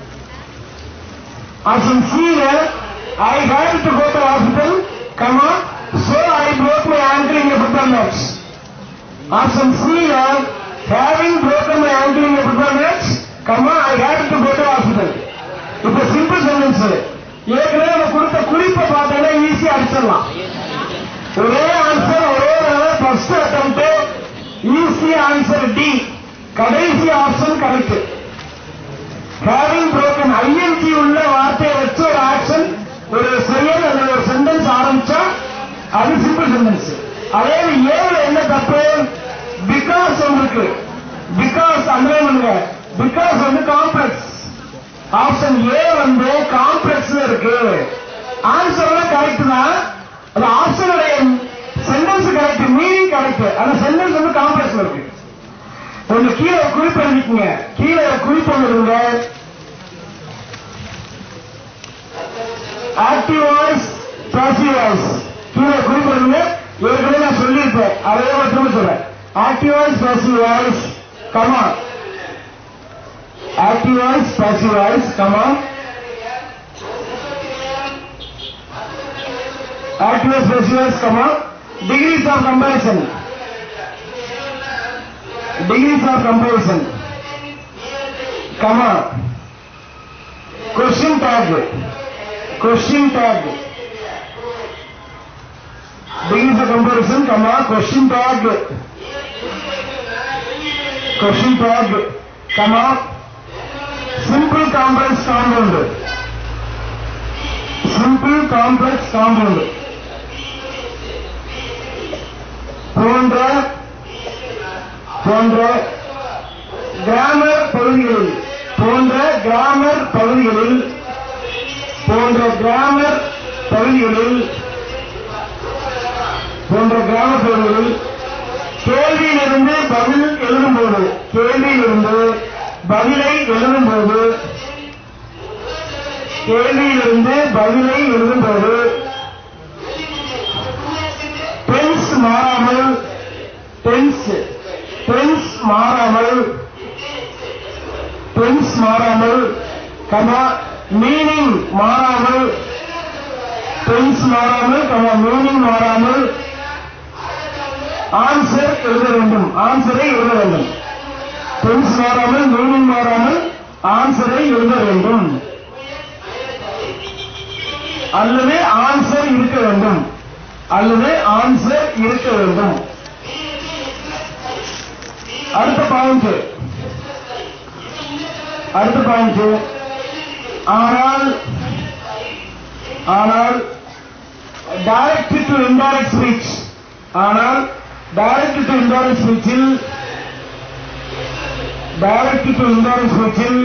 option C I had to go to hospital comma so I broke my ankle in a football match option C having broken my ankle in a football match comma I had to go to hospital இப்ப simple sentence ஏற்கனவே நம்ம கொடுத்த குறிப்பை பார்த்தீங்கன்னா ஈஸியா அடிச்சிடலாம் ஒரே answer ஒரே first attempt easy answer D கடைசி option correct having broken ING உள்ள வார்த்தையை வச்சு ஒரு ஆக்ஷன் ஒரு செயல் அல்லது ஒரு சென்டென்ஸ் ஆரம்பிச்சா அது சிம்பிள் சென்டென்ஸ் அதே ஏழு என்ன தப்பு பிகாஸ் உங்களுக்கு பிகாஸ் அந்த பண்ணுங்க பிகாஸ் வந்து காம்ப்ளெக்ஸ் ஆப்ஷன் ஏ வந்து காம்ப்ளெக்ஸ்ல இருக்கு ஆன்சர்லாம் கரெக்ட் தான் அது ஆப்ஷனுடைய சென்டென்ஸ் கரெக்ட் மீனிங் கரெக்ட் அந்த சென்டென்ஸ் வந்து காம்ப்ளெக்ஸ்ல இருக்கு ஒண்ணு கீழே ஒரு குறிப்பு எழுதிக்கங்க கீழே ஒரு குறிப்பு ஒண்ணு இருங்க ஆக்டிவ் வாய்ஸ் பாசிவ் வாய்ஸ் கீழே ஒரு குறிப்பு எழுதுங்க ஏற்கனவே நான் சொல்லியிருப்பேன் அதே மாதிரி திரும்ப சொல்றேன் active voice passive voice comma active voice, passive voice, come on. Active voice, passive voice, come on. Degrees of comparison. Degrees of comparison. Come on. Question tag. Question tag. Degrees of comparison, come on. Question tag. Question tag. Come on. simple complex compound simple complex compound போன்ற போன்ற grammar பகுதிகளில் போன்ற grammar பகுதிகளில் போன்ற grammar பகுதிகளில் போன்ற கிராம பகுதிகளில் கேள்வியிலிருந்து பதில் எழுதும்போது கேள்வியிலிருந்து பதிலை எழுதும்போது கேள்வியிலிருந்து பதிலை எழுதும்போது டென்ஸ் மாறாமல் டென்ஸ் டென்ஸ் மாறாமல் டென்ஸ் மாறாமல் கமா மீனிங் மாறாமல் டென்ஸ் மாறாமல் கமா மீனிங் மாறாமல் ஆன்சர் எழுத வேண்டும் ஆன்சரை எழுத வேண்டும் டென்ஸ் மாறாமல் மீனிங் மாறாமல் ஆன்சரை எழுத வேண்டும் அல்லது ஆன்சர் இருக்க வேண்டும் அல்லது ஆன்சர் இருக்க வேண்டும் அடுத்த பாயிண்ட் அடுத்த பாயிண்ட் ஆனால் ஆனால் டைரக்ட் டு இன்டைரக்ட் ஸ்பீச் ஆனால் டைரக்ட் டு இன்டைரக்ட் ஸ்பீச்சில் டைரக்ட் டு இன்டைரக்ட் ஸ்பீச்சில்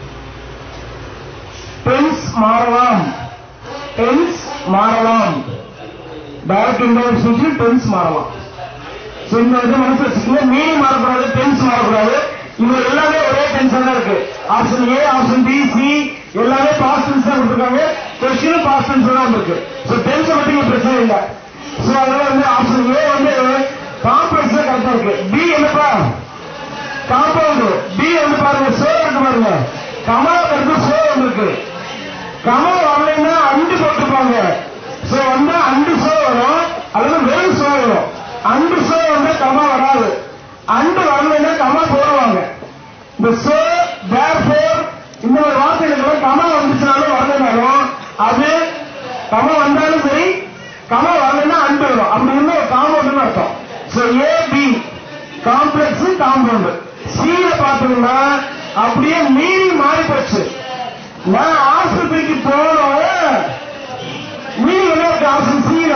டென்ஸ் மாறலாம் டென்ஸ் மாறலாம் டைரக்ட் இன்டைரக்ட் ஸ்பீச்சில் டென்ஸ் மாறலாம் So, இந்த இது மனசு வச்சுக்கோங்க மீனிங் மாறக்கூடாது டென்ஸ் மாறக்கூடாது இது எல்லாமே ஒரே டென்ஷன் தான் இருக்கு option A option B C எல்லாமே பாஸ்ட் டென்ஸ் தான் கொடுத்துருக்காங்க கொஸ்டினும் பாஸ்ட் டென்ஸ் தான் இருக்கு ஸோ டென்ஸ் மட்டும் இங்க பிரச்சனை இல்லை ஸோ அதனால வந்து ஆப்ஷன் ஏ வந்து காம்ப்ளெக்ஸ் தான் கரெக்டா இருக்கு பி என்னப்பா காம்பவுண்ட் பி வந்து பாருங்க சோ இருக்கு பாருங்க கமலா இருக்கு சோ இருக்கு கமல் வரலைன்னா அண்டு போட்டுப்பாங்க சோ வந்தா அண்டு சோ வரும் அல்லது வெறும் சோ வரும் அண்டு சோ வந்து கமா வராது அண்டு வரலைன்னா கமா போடுவாங்க இந்த சோ தேர்ஃபோர் இந்த ஒரு வார்த்தைகளுக்கு கமா வந்துச்சுனாலும் வரலைனாலும் அது கமா வந்தாலும் சரி கமா வரலைன்னா அண்டு வரும் அப்படி இருந்தா ஒரு காம்பவுண்ட்னு அர்த்தம் so A B complex compound சில பாத்தீங்கன்னா அப்படியே மீறி மாறி போச்சு நான் ஆஸ்பத்திரிக்கு போனோம் மீறி என்ன இருக்கு ஆப்ஷன் சீல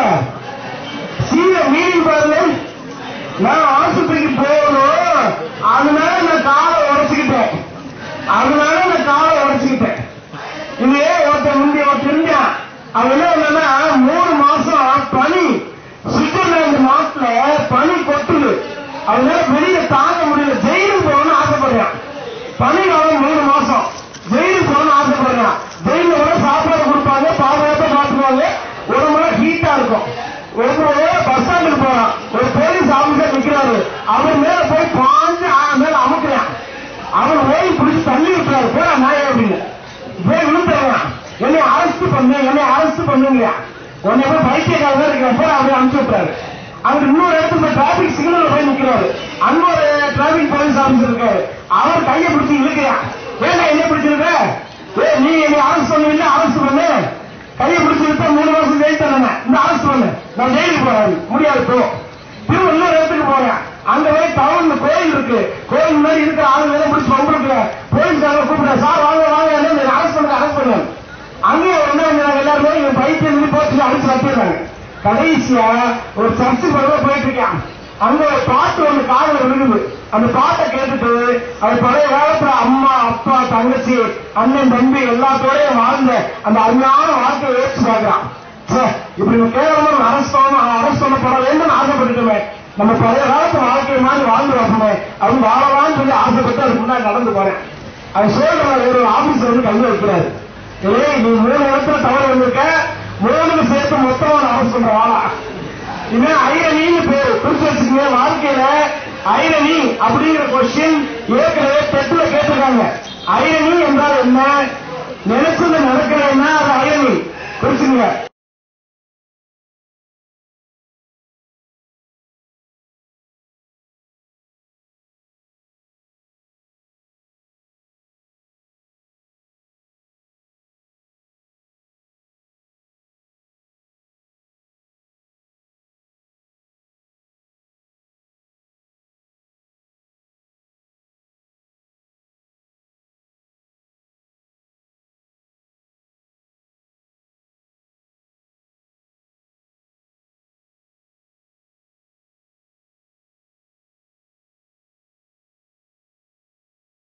சீல மீறி பாருங்க நான் ஆஸ்பத்திரிக்கு போகணும் அதனால நான் காலை உடைச்சுக்கிட்டேன் அதனால நான் காலை உடைச்சுக்கிட்டேன் இது ஒருத்தர் முந்தைய ஒருத்தர் இருந்தான் அவன் என்ன பண்ணா மூணு மாசம் பனி சுவிட்சர்லாந்து நாட்டுல பனி கொட்டுது அதனால வெளிய தாங்க முடியல ஜெயிலுக்கு போகணும்னு ஆசைப்படுறான் பனி காலம் மூணு மாசம் ஜெயிலுக்கு போகணும்னு ஆசைப்படுறான் ஜெயில கூட சாப்பாடு கொடுப்பாங்க பாதுகாப்பா பார்த்துக்குவாங்க ஒரு முறை ஹீட்டா இருக்கும் ஒரு முறை பஸ் ஸ்டாண்டுக்கு போறான் ஒரு போலீஸ் ஆபீசர் நிக்கிறாரு அவர் மேல போய் பாஞ்சு ஆ- மேல அமுக்குறான் அவன் ஓடி பிடிச்சி தள்ளி விட்டுறாரு போடா நாய அப்படின்னு போய் விழுந்துறான் என்னை அரெஸ்ட் பண்ணு என்னை அரெஸ்ட் பண்ணுங்க உன்னை போய் பைத்தியக்காரர் இருக்கிற போய் அவரை அனுப்பிச்சு விட்டுறாரு அவர் இன்னொரு இடத்துல போய் டிராபிக் சிக்னல் போய் நிக்கிறாரு அங்க ஒரு டிராபிக் போலீஸ் ஆபீசர் இருக்காரு அவர் கையை பிடிச்சி இழுக்கிறான் ஏங்க என்ன பிடிச்சிருக்க ஏ நீ என்னை அரெஸ்ட் பண்ணுவீங்க அரெஸ்ட் பண்ணு கையை பிடிச்சி இழுத்தா மூணு மாசம் ஜெயில் தரேன் இந்த அரெஸ்ட் பண்ணு நான் ஜெயிலுக்கு போறேன் முடியாது போ திரும்ப இன்னொரு இடத்துக்கு போறேன் அங்க போய் டவுன்ல கோயில் இருக்கு கோயில் முன்னாடி இருக்கிற ஆளுங்க எல்லாம் பிடிச்சி உங்களுக்கு போலீஸ்காரங்க கூப்பிடுற சார் வாங்க வாங்க என்ன அரெஸ்ட் பண்ணுங்க அரெஸ்ட் பண்ணுங்க அங்கேயே என்ன செஞ்சாங்க எல்லாருமே இவன் பைத்தியம் இருந்து போட்டு அடிச்சு கட்டிடுறாங்க கடைசியா ஒரு சர்ச்சுக்கு வர போயிட்டு இருக்கான் அங்க ஒரு பாட்டு ஒண்ணு காதுல விழுகுது அந்த பாட்டை கேட்டுட்டு அது பழைய காலத்துல அம்மா அப்பா தங்கச்சி அண்ணன் தம்பி எல்லாத்தோடய வாழ்ந்த அந்த அருமையான வாழ்க்கையை யோசிச்சு பார்க்கறான் ச்சே, இப்படி நம்ம கேவலமா அரசு அரசு பண்ணப்பட வேண்டும் ஆசைப்பட்டுட்டோமே நம்ம பழைய காலத்து வாழ்க்கை மாதிரி வாழ்ந்து வரணுமே அப்படின்னு வாழலாம்னு சொல்லி ஆசைப்பட்டு அதுக்கு முன்னாடி நடந்து போறேன் அது சொல்ற ஒரு ஆபீஸ்ல வந்து கல்வி வைக்கிறாரு ஏய் நீ மூணு இடத்துல தவறு வந்திருக்க மூணுக்கு சேர்த்து மொத்தமா அரசு பண்ற வாழா இவன் ஐரணி பேரு குறிச்சு வச்சுக்கோங்க வாழ்க்கையில ஐரணி அப்படிங்கிற கொஸ்டின் ஏற்கனவே டெட்ல கேட்டிருக்காங்க ஐரணி என்றால் என்ன நினைச்சது நடக்கலைன்னா அது ஐரணி குறிச்சுங்க